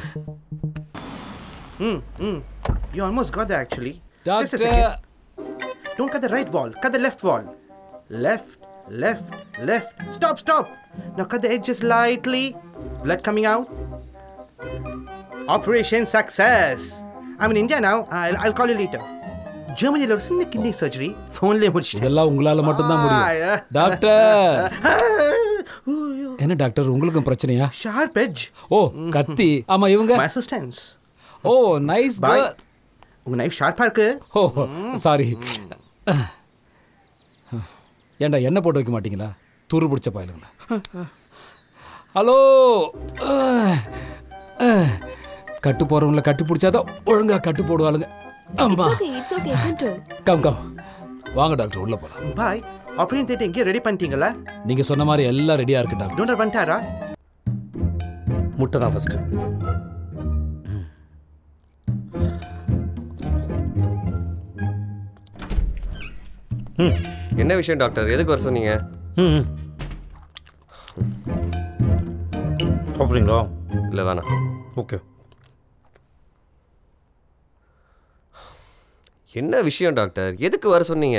Mm, mm. You almost got there actually. Just a Doctor. second. Don't cut the right wall, cut the left wall. Left, left, left. Stop, stop. Now cut the edges lightly. Blood coming out. Operation success. I'm in India now. I'll, I'll call you later. ஜெர்மனியில் ஒரு சின்ன கிட்னி சர்ஜரி ஃபோன்லேயே முடிச்சிட்டேன் இதெல்லாம் உங்களால மட்டும்தான் முடியும் டாக்டர் என்ன டாக்டர் உங்களுக்கும் பிரச்சனையா ஷார்ப் எட்ஜ் ஓ கத்தி ஆமா இவங்க my assistants oh nice boy உங்க நைஃப் ஷார்ப்பா இருக்கு ஓ சாரி ஏன்டா எண்ணெய் போட்டு வைக்க மாட்டீங்களா துரு பிடிச்ச பாயலுங்களா ஹலோ கட்டு போறவங்கள கட்டி பிடிச்சாதான் ஒழுங்கா கட்டு போடுவாளுங்க ஆமா it's okay it's okay control come come வாங்க டாக்டர் உள்ள போலாம் பாய் ஆப்ரேஷன் தேட்டர் எங்கேயும் ரெடி பண்ணிட்டீங்களா நீங்க சொன்ன மாதிரி எல்லாம் ரெடியா இருக்கு டாக்டர் டோனர் வந்துட்டாரா முட்டை தான் ஃபர்ஸ்ட் என்ன விஷயம் டாக்டர் எதுக்கு வர சொன்னீங்க ம் சாப்பிட்றீங்களா இல்லை வேணாம் ஓகே என்ன விஷயம் டாக்டர் எதுக்கு வர சொன்னீங்க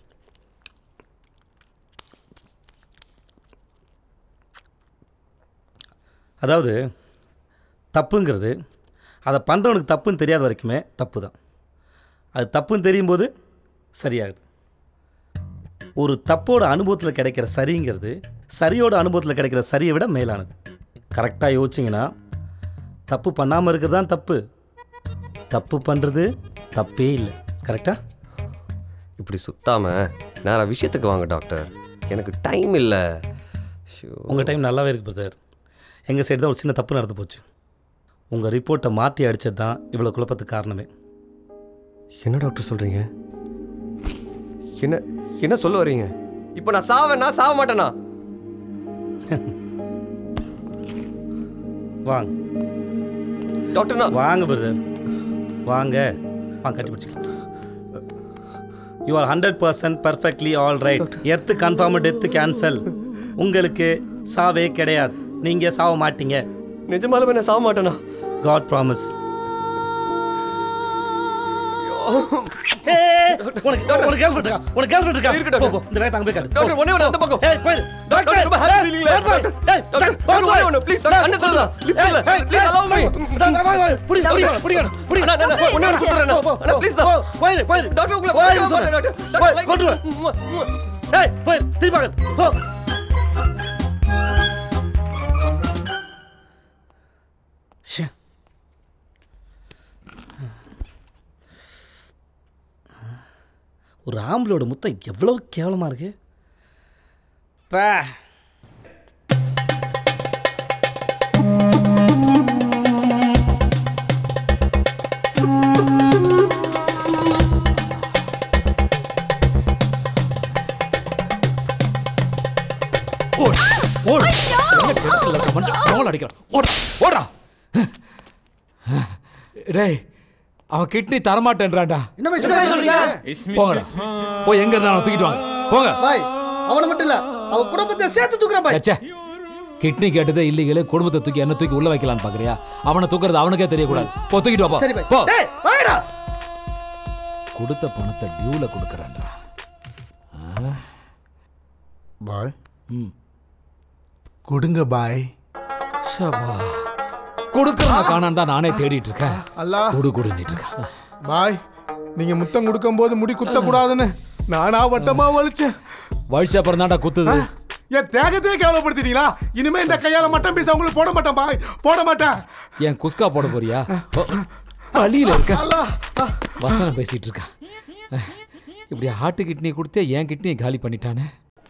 அதாவது தப்புங்கிறது அதை பண்ணுறவனுக்கு தப்புன்னு தெரியாத வரைக்குமே தப்பு தான் அது தப்புன்னு தெரியும் போது சரியாகுது ஒரு தப்போட அனுபவத்தில் கிடைக்கிற சரிங்கிறது சரியோட அனுபவத்தில் கிடைக்கிற சரியை விட மேலானது கரெக்டாக யோசிச்சிங்கன்னா தப்பு பண்ணாமல் இருக்கிறது தான் தப்பு தப்பு பண்ணுறது தப்பே இல்லை கரெக்டாக இப்படி சுத்தாம நேரா விஷயத்துக்கு வாங்க டாக்டர் எனக்கு டைம் இல்லை உங்கள் டைம் நல்லாவே இருக்கு பிரதர் எங்கள் சைடு தான் ஒரு சின்ன தப்பு நடந்து போச்சு உங்கள் ரிப்போர்ட்டை மாற்றி அடித்தது தான் இவ்வளோ குழப்பத்துக்கு காரணமே என்ன டாக்டர் சொல்கிறீங்க என்ன என்ன சொல்ல வரீங்க இப்போ நான் சாவேன்னா சாவ மாட்டேனா வாங்க டாக்டர் நான் வாங்க பிரதர் வாங்க வாங்க கட்டி பிடிச்சிக்கலாம் you are hundred percent perfectly all right earth confirm death cancel உங்களுக்கு சாவே கிடையாது நீங்கள் சாவ மாட்டீங்க நிஜமாலுமே நான் சாவ மாட்டேனா காட் ப்ராமிஸ் உனக்கு உனக்கு கேர்ள்ஃப்ரெண்ட் இருக்கா உனக்கு கேர்ள்ஃப்ரெண்ட் இருக்கா இருக்கு டாக்டர். போ, போ, இந்த வேலை தாங்க போய் காட்டு டாக்டர் ஒண்ணே ஒண்ணு அந்த பக்கம் ஏய் போய் டாக்டர் ரொம்ப ஹாப்பி ஃபீலிங்ல டாக்டர் டாக்டர் டாக்டர் ஒண்ணே ஒண்ணு ப்ளீஸ் டாக்டர் அண்ணன் சொல்லலாம் லிஃப்ட்ல ப்ளீஸ் அலோவ் மீ ஒண்ணே ஒண்ணு சொல்றேன் அண்ணா ப்ளீஸ் தான் போயிரு போயிரு டாக்டர் உங்களை போயிரு பார்க்க சொல்றேன். மாட்டேன், டாக்டர் போய், டாக்டர் கொண்டு வா. ஏய் போய் திரும்பி வாங்க போ ஷே. ஒரு ஆம்பளோட முத்தம் எவ்வளவு கேவலமா இருக்கு பா ஓடு ஓடு என்ன டென்ஷன்ல இருக்க மனுஷன் டோல் அடிக்கிறான் ஓடு ஓடுறா டேய் அவன் கிட்னி தரமாட்டேன்றான்டா என்ன பாய் சொல்றீங்க? சொல்றீங்க? போங்கடா போய் எங்க இருந்தா தூக்கிட்டு வாங்க போங்க பாய் அவனை மட்டும் இல்ல அவ குடும்பத்தை சேர்த்து தூக்குறான் பாய் ச்சே கிட்னி கேட்டதே இல்லீகலே குடும்பத்தை தூக்கி என்ன தூக்கி உள்ள வைக்கலாம்னு பாக்குறியா அவனை தூக்குறது அவனுக்கே தெரியக்கூடாது போ தூக்கிட்டு வா சரி போ. பாய் போ டேய் வாடா கொடுத்த பணத்தை டியூல கொடுக்கறான்டா பாய் ம் கொடுங்க பாய் ஷபா கொடுக்கறத காணான் தான் நானே தேடிட்டு இருக்கேன் அல்லா குடு குடுன்னிட்டு இருக்கேன் பாய் நீங்க முத்தம் கொடுக்கும் போது முடி குத்த கூடாதுன்னு நானா வட்டமா வலிச்சேன் வழிச்ச அப்புறம் தான்டா குத்துது என் தேகத்தையே கேவலப்படுத்திட்டீங்களா இனிமே இந்த கையால மட்டன் பீஸ் உங்களுக்கு போட மாட்டேன் பாய் போட மாட்டேன் ஏன் குஸ்கா போட போறியா ஓ, வழியில இருக்க வசனம் பேசிட்டு இருக்கா இப்படி ஹார்ட் கிட்னி கொடுத்தே என் கிட்னியை காலி பண்ணிட்டானே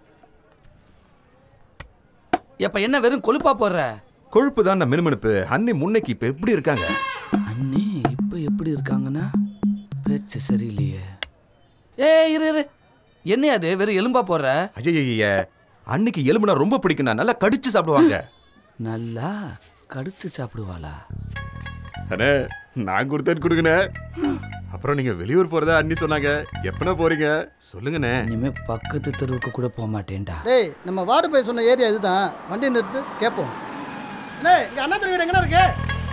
எப்ப என்ன வெறும் கொழுப்பா போடுற கொழுப்பு தான் மினுமினுப்பு அன்னி முன்னைக்கு இப்ப எப்படி இருக்காங்க அண்ணி இப்ப எப்படி இருக்காங்கன்னா பேச்சு சரியில்லையே ஏ இரு இரு என்ன அது வெறும் எலும்பா போடுற ஐயய்ய அன்னைக்கு எலும்புனா ரொம்ப பிடிக்கும் நல்லா கடிச்சு சாப்பிடுவாங்க நல்லா கடிச்சு சாப்பிடுவாளா அண்ணே நான் கொடுத்தேன் கொடுங்கண்ணே அப்புறம் நீங்க வெளியூர் போறதா அண்ணி சொன்னாங்க எப்பனா போறீங்க சொல்லுங்கண்ணே இனிமே பக்கத்து தெருவுக்கு கூட போக மாட்டேன்டா டேய் நம்ம வார்டு போய் சொன்ன ஏரியா இதுதான் வண்டி நிறுத்து கேட்போம் டேய் இங்க அண்ணா வீடு எங்கடா இருக்கு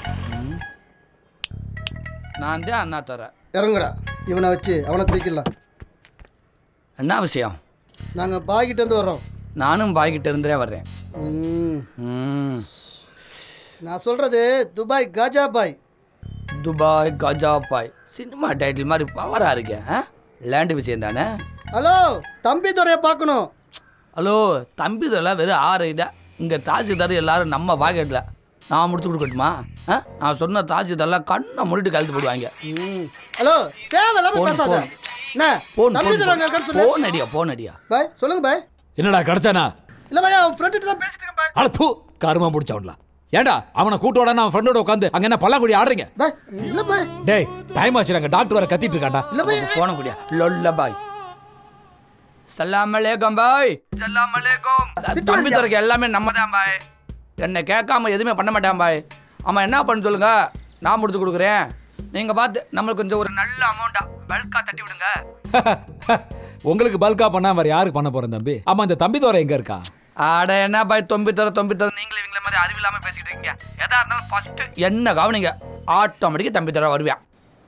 நான் தான் அண்ணா தரேன் இறங்குடா இவனை வச்சு அவனை தூக்கிடலாம் என்ன விஷயம் நாங்க பாய்கிட்ட இருந்து வர்றோம் நானும் பாய்கிட்ட இருந்தே வர்றேன் ம். ம். நான் சொல்றது Dubai Khaja Bhai Dubai Gaja Bhai cinema title மாதிரி பவரா இருக்கே லேண்டு விஷயம் தானே ஹலோ தம்பி துறைய பார்க்கணும் ஹலோ தம்பி இதெல்லாம் வெறும் ஆறு இதா இங்கே தாசில்தார் எல்லாரும் நம்ம பாக்கெட்டில் நான் முடிச்சு கொடுக்கட்டுமா ஆ? நான் சொன்ன தாசில்தார்லாம் கண்ணை மூடிட்டு கழுத்து போடுவாங்க ஹலோ தேவையில்லாம போன், பேசாத போன். என்ன போன் தம்பி துறை அங்க இருக்கான்னு சொல்லு போன் அடியா போன் அடியா பாய் சொல்லுங்க பாய் என்னடா கிடைச்சானா இல்ல பாய் அவன் ஃப்ரெண்ட் தான் பேசிட்டு பாய் அட தூ கருமா முடிச்சவன்ல ஏன்டா அவனை கூட்டோட நான் ஃப்ரெண்டோட உட்காந்து அங்க என்ன பல்லாங்குடி ஆடுறீங்க பாய் இல்ல பாய் டேய் டைம் ஆச்சு அங்க டாக்டர் வர கத்திட்டு இருக்காண்டா இல்ல பாய் போன குடியா லொல்ல பாய் சலாம் அலைக்கும் பாய் சலாம் அலைக்கும் தம்பி துறைக்கு எல்லாமே நம்ம தான் பாய் என்னை கேட்காம எதுவுமே பண்ண மாட்டான் பாய் ஆமாம் என்ன பண்ண சொல்லுங்க நான் முடிச்சு கொடுக்குறேன் நீங்கள் பார்த்து நம்மளுக்கு கொஞ்சம் ஒரு நல்ல அமௌண்ட்டா பல்காக தட்டி விடுங்க உங்களுக்கு பல்கா பண்ணா வேற யாருக்கு பண்ண போறேன் தம்பி ஆமா இந்த தம்பி தோரை எங்க இருக்கா ஆட என்ன பாய் தொம்பி தர தொம்பி தர நீங்களும் இவங்கள மாதிரி அறிவில்லாம பேசிட்டு இருக்கீங்க எதா இருந்தாலும் ஃபர்ஸ்ட் என்ன கவனிங்க ஆட்டோமேட்டிக்கா தம்பி தர வருவேன்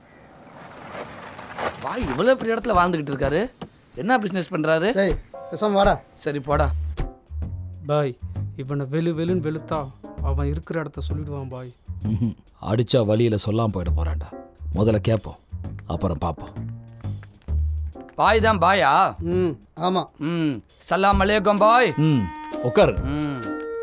பாய் இவ்வளவு பெரிய இடத்துல வாழ்ந்துகிட்டு இருக்காரு என்ன பிசினஸ் பண்றாரு டேய் பேசாம வாடா சரி போடா பாய் இவனை வெளு வெளுன்னு வெளுத்தா அவன் இருக்கிற இடத்த சொல்லிடுவான் பாய் ம்ஹும். அடிச்சா வழியில சொல்லாம போயிட போறான்டா முதல்ல கேட்போம் அப்புறம் பார்ப்போம் பாய் தான் பாயா ம் ஆமா ம் சலாம் அலைக்கும் பாய் ம் உட்காரு ம்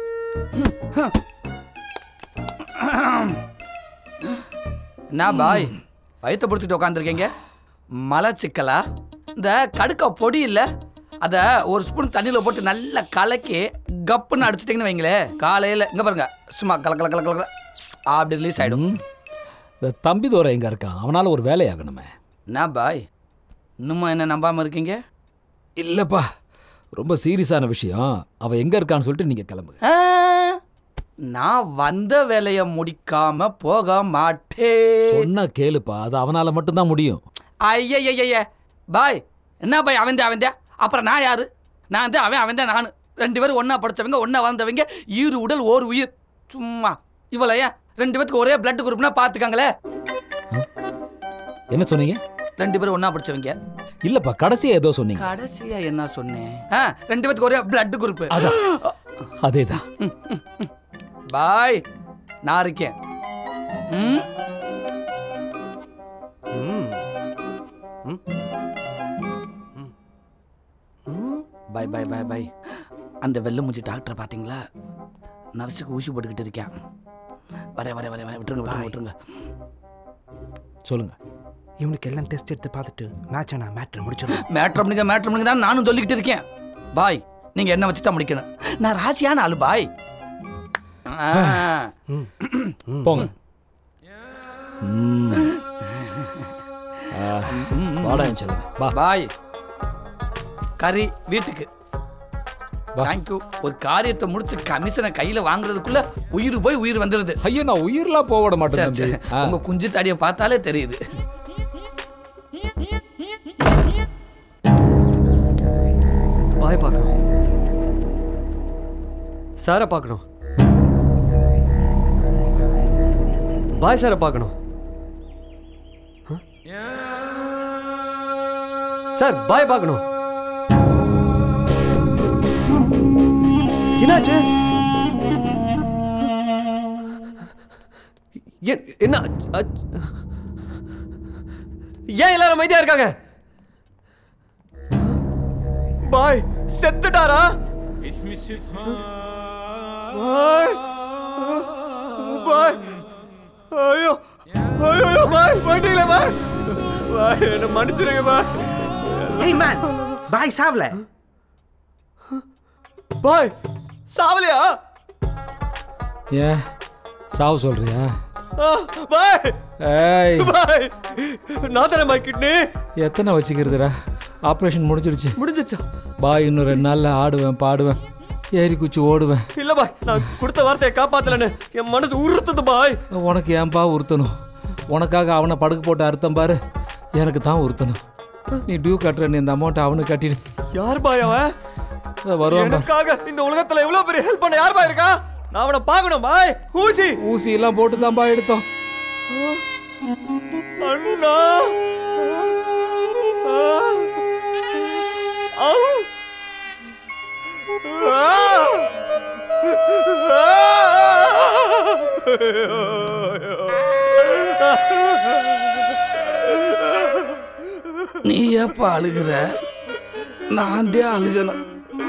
என்ன பாய் வயிற்ற பிடிச்சிட்டு உட்காந்துருக்கீங்க மலை சிக்கலா இந்த கடுக்க பொடி இல்லை அதை ஒரு ஸ்பூன் தண்ணியில் போட்டு நல்லா கலக்கி கப்புன்னு அடிச்சிட்டிங்கன்னு வைங்களேன் காலையில் இங்கே பாருங்க சும்மா கல கல கல கல அப்படி ரிலீஸ் ஆகிடும் இந்த தம்பி தோரை எங்க இருக்கான் அவனால ஒரு வேலையாகணுமே என்ன பாய் இன்னுமா என்ன நம்பாமல் இருக்கீங்க இல்லப்பா ரொம்ப சீரியஸான விஷயம் அவன் எங்க இருக்கான்னு சொல்லிட்டு நீங்க கிளம்புங்க ஆ, நான் வந்த வேலையை முடிக்காம போக மாட்டேன் சொன்னா கேளுப்பா அது அவனால மட்டும்தான் முடியும் ஐயய்யய்ய பாய் என்ன பாய் அவன் அவன் அப்புறம் நான் யாரு நான் வந்து அவன் அவன் தான் நான் ரெண்டு பேரும் ஒன்றா படித்தவங்க ஒன்றா வளர்ந்தவங்க ஈரு உடல் ஓர் உயிர் சும்மா இவ்வளோ ஏன் ரெண்டு பேத்துக்கு ஒரே பிளட் குரூப்னா பார்த்துக்காங்களே என்ன சொன்னீங்க ரெண்டு பேரும் ஒன்றா படிச்சவங்க இல்லப்பா கடைசியா ஏதோ சொன்னீங்க கடைசியா என்ன சொன்னேன் ஆ ரெண்டு பேத்துக்கு ஒரே பிளட் குரூப் அதேதான் பாய் நான் இருக்கேன் ம் பை பை பை பை அந்த வெள்ளை மூஞ்சி டாக்டரை பார்த்தீங்களா நர்ஸுக்கு ஊசி போட்டுக்கிட்டு இருக்கேன் வரேன் வரேன் வரேன் வரேன் விட்டுருங்க விட்டுருங்க விட்டுருங்க சொல்லுங்க இவனுக்கு எல்லாம் டெஸ்ட் எடுத்து பார்த்துட்டு மேட்ச் ஆனா மேட்ரு முடிச்சிடலாம் மேட்ரு பண்ணுங்க மேட்ரு பண்ணுங்க தான் நானும் சொல்லிக்கிட்டு இருக்கேன் பாய் நீங்க என்ன வச்சு தான் முடிக்கணும் நான் ராசியான ஆளு பாய் ஆ. போங்க ம். ஆ, வாடா என் செல்லுங்க வா பாய் கறி வீட்டுக்கு தேங்க்யூ ஒரு காரியத்தை முடிச்சு கமிஷனை கையில வாங்குறதுக்குள்ள உயிர் போய் உயிர் வந்துருது ஐயோ நான் உயிர்லாம் போக விட மாட்டேன் சரி, தம்பி. சரி. ஆ. உங்க குஞ்சு தாடியை பார்த்தாலே தெரியுது பாய் பார்க்கணும் சாரை பார்க்கணும் பாய் சாரை பார்க்கணும் ஆ? சார் பாய் பார்க்கணும் என்னாச்சு என்- என்ன அ- ஏன் எல்லாரும் அமைதியா இருக்காங்க பாய் செத்துட்டாரா பாய் பாய் ஐயோ ஐயோ ஐயோ பாய் போயிட்டீங்களே பாய் பாய் என்ன மன்னிச்சிருங்க பாய் ஏய் மேன் பாய் சாவல பாய் சாவலையா ஏன் சாவு சொல்றியா ஆ, பாய் ஏய் பாய் நான் தரேன் பாய் கிட்னி எத்தனை வச்சுக்கிறதுடா ஆப்ரேஷன் முடிஞ்சிடுச்சு முடிஞ்சிச்சா பாய் இன்னும் ரெண்டு நாள்ல ஆடுவேன் பாடுவேன் ஏறி குச்சி ஓடுவேன் இல்ல பாய் நான் கொடுத்த வார்த்தையை காப்பாத்தலன்னு என் மனசு உறுத்துது பாய் உனக்கு ஏன்பா உறுத்தணும் உனக்காக அவனை படுக்க போட்டு அர்த்தம் பாரு எனக்கு தான் உறுத்தணும் நீ டியூ கட்டுற நீ இந்த அமௌண்ட்டை அவனுக்கு கட்டிடு யார் பாய் அவன் இதோ வருவான் பா. எனக்காக இந்த உலகத்துல எவ்வளவு பெரிய ஹெல்ப் பண்ண யார் பாய் இருக்கா நான் அவனை பார்க்கணும் பாய் ஊசி ஊசி எல்லாம் போட்டு தான்ப்பா எடுத்தோம் அண்ணா ஆ. ஆ. ஆ. நீ ஏப்பா அழுகுற நான் தான் அழுகணும்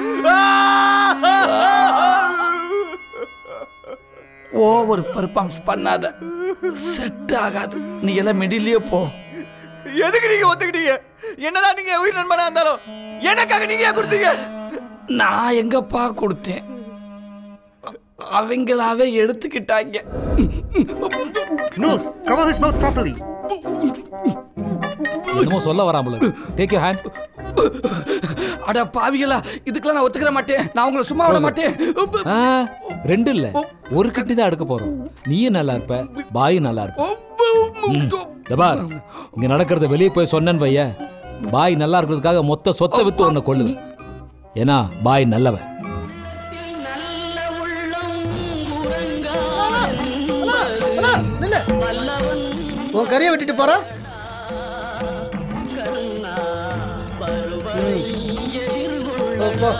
ஓவர் பர்ஃபார்ம்ஸ் பண்ணாத செட் ஆகாது நீ எல்லாம் மிடிலே போ எதுக்கு நீங்க ஒத்துக்கிட்டீங்க என்னதான் நீங்க உயிர் நண்பனா இருந்தாலும் எனக்காக நீங்க ஏன் கொடுத்தீங்க நான் எங்கப்பா கொடுத்தேன் அவங்களாவே எடுத்துக்கிட்டாங்க Nose, cover his mouth properly. என்னமோ சொல்ல வராமல டேக் யூ ஹேண்ட் அட பாவிகளா இதுக்கெல்லாம் நான் ஒத்துக்கிற மாட்டேன் நான் உங்களை சும்மா விட மாட்டேன் ஆ, ரெண்டு இல்ல ஒரு கட்டி தான் எடுக்க போறோம் நீயும் நல்லா இருப்ப பாயும் நல்லா இருப்ப ம், இதோ பார் இங்க நடக்கிறத வெளியே போய் சொன்னேன்னு வைய பாய் நல்லா இருக்கிறதுக்காக மொத்த சொத்தை வித்து உன்னை கொள்ளுவேன் ஏன்னா பாய் நல்லவன் நில்லு உன் கறியை வெட்டிட்டு போற ம். போ, போ.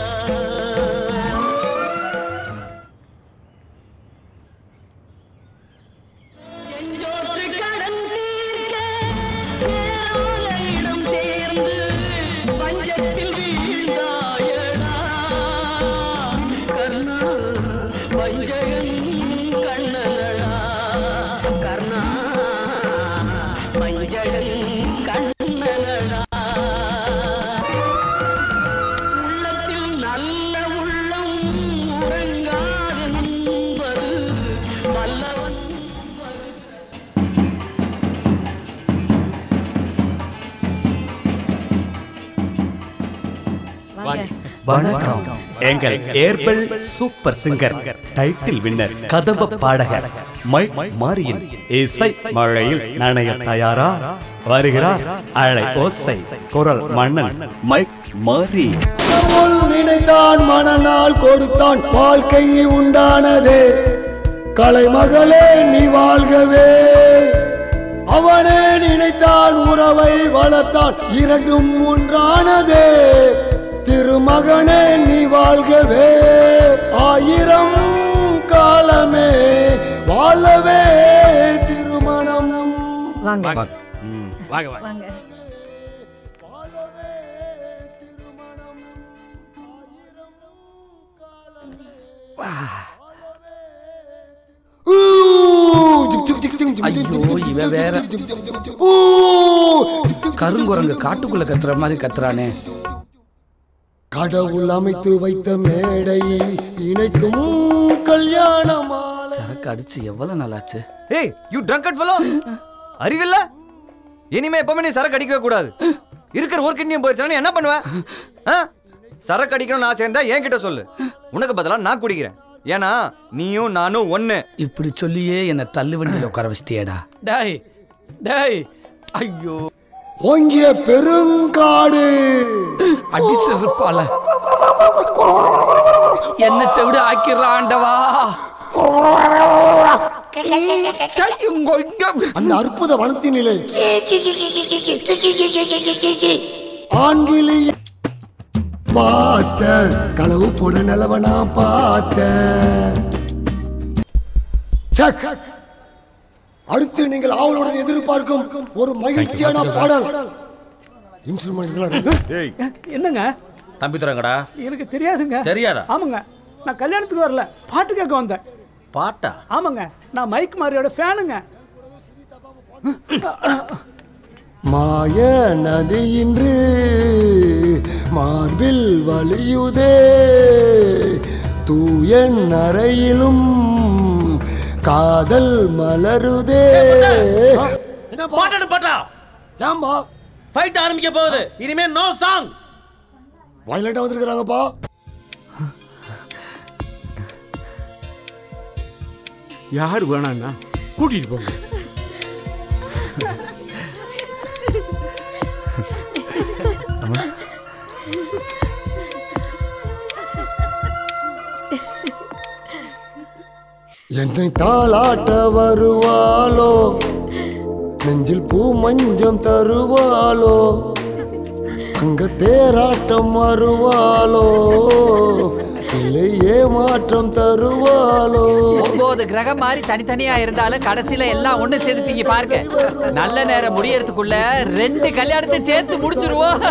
வணக்கம் எங்கள் Airtel super singer title winner கதம்ப பாடகர் மைக் மாரியின் இசை மழையில் நனைய தயாரா வருகிறார் அழை ஓசை குரல் மன்னன் மைக் மாரி கடவுள் நினைத்தான் மனநாள் கொடுத்தான் வாழ்க்கை உண்டானதே கலைமகளே நீ வாழ்கவே அவனே நினைத்தான் உறவை வளர்த்தான் இரண்டும் ஒன்றானதே திருமகனே நீ வாழ்கவே ஆயிரம் காலமே வாழவே திருமணம் வாங்க வாங்க வாங்க ஐயோ இவன் வேற கருங்குரங்கு காட்டுக்குள்ள கத்துற மாதிரி கத்துறானே கடவுள் அமைத்து வைத்த மேடை இணைக்கும் கல்யாணமா சரக்கு அடிச்சு எவ்வளவு நாளாச்சு ஏய் யூ ட்ரங்கட் ஃபெலோ அறிவில்ல இனிமே எப்பவுமே நீ சரக்கு அடிக்கவே கூடாது இருக்கிற ஒரு கிட்னியும் போயிடுச்சுனா நீ என்ன பண்ணுவ ஆ? சரக்கு அடிக்கணும்னு ஆசை இருந்தா என்கிட்ட சொல்லு உனக்கு பதிலா நான் குடிக்கிறேன் ஏன்னா நீயும் நானும் ஒண்ணு இப்படி சொல்லியே என்ன தள்ளு வண்டியில உட்கார வச்சிட்டியேடா டேய் டேய் ஐயோ ஓங்கிய பெருங்காடு அடி செருப்பால என்ன செவிடு ஆக்கிடுறாண்டவா அந்த அற்புத வனத்தினிலே ஆண்கிளி பார்த்த களவு போட நிலவனா பார்த்த சக் அடுத்து நீங்கள் ஆவலுடன் எதிர்பார்க்கும் ஒரு மகிழ்ச்சியான பாடல் இன்ஸ்ட்ருமெண்ட் ஏய் என்னங்க தம்பி தரங்கடா எனக்கு தெரியாதுங்க தெரியாதா? ஆமாங்க நான் கல்யாணத்துக்கு வரல பாட்டு கேட்க வந்தேன் பாட்டா ஆமாங்க நான் மைக் மாரியோட ஃபேனுங்க மாய நதி இன்று மார்பில் வலியுதே தூயன் அறையிலும் காதல் மலருதே பாட்டு பாட்டா ஏம்பா ஃபைட் ஆரம்பிக்க போகுது இனிமே நோ சாங் வயலண்டா வந்திருக்கிறாங்கப்பா யார் வேணாண்ணா கூட்டிட்டு போங்க என்னை தாளாட்ட வருவாளோ நெஞ்சில் பூ மஞ்சம் தருவாளோ அங்க தேராட்டம் வருவாளோ இல்லை ஏமாற்றம் தருவாளோ ஒன்பது கிரகம் மாதிரி தனித்தனியா இருந்தாலும் கடைசியில எல்லாம் ஒண்ணு சேர்ந்துட்டீங்க பாருங்க நல்ல நேரம் முடியறதுக்குள்ள ரெண்டு கல்யாணத்தை சேர்த்து முடிச்சிருவோம்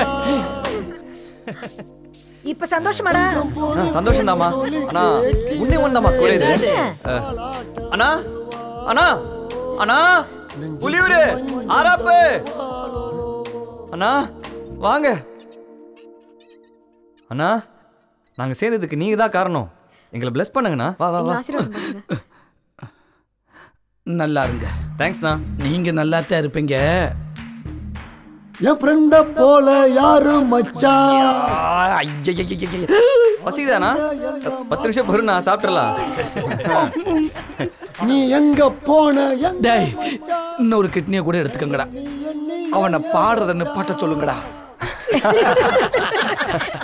இப்ப சந்தோஷமாடா சந்தோஷம் தாமா அண்ணா உன்னே ஒன்றாமா குறையுது அஹ், அண்ணா அண்ணா அண்ணா புலியூரு ஆராப்பு அண்ணா வாங்க அண்ணா நாங்க சேர்ந்ததுக்கு நீங்க தான் காரணம் எங்களை பிளஸ் பண்ணுங்கண்ணா வா வா வா நல்லா இருங்க தேங்க்ஸ்ண்ணா நீங்க நல்லா தான் இருப்பீங்க என் ஃப்ரெண்ட போல யாரு மச்சான் பசிக்குதாண்ணா பத்து நிமிஷம் பொருண்ணா சாப்பிட்றலாம் நீ எங்க போன எங்க டேய் இன்னொரு கிட்னியை கூட எடுத்துக்கங்கடா அவனை பாடுறத நிப்பாட்ட சொல்லுங்கடா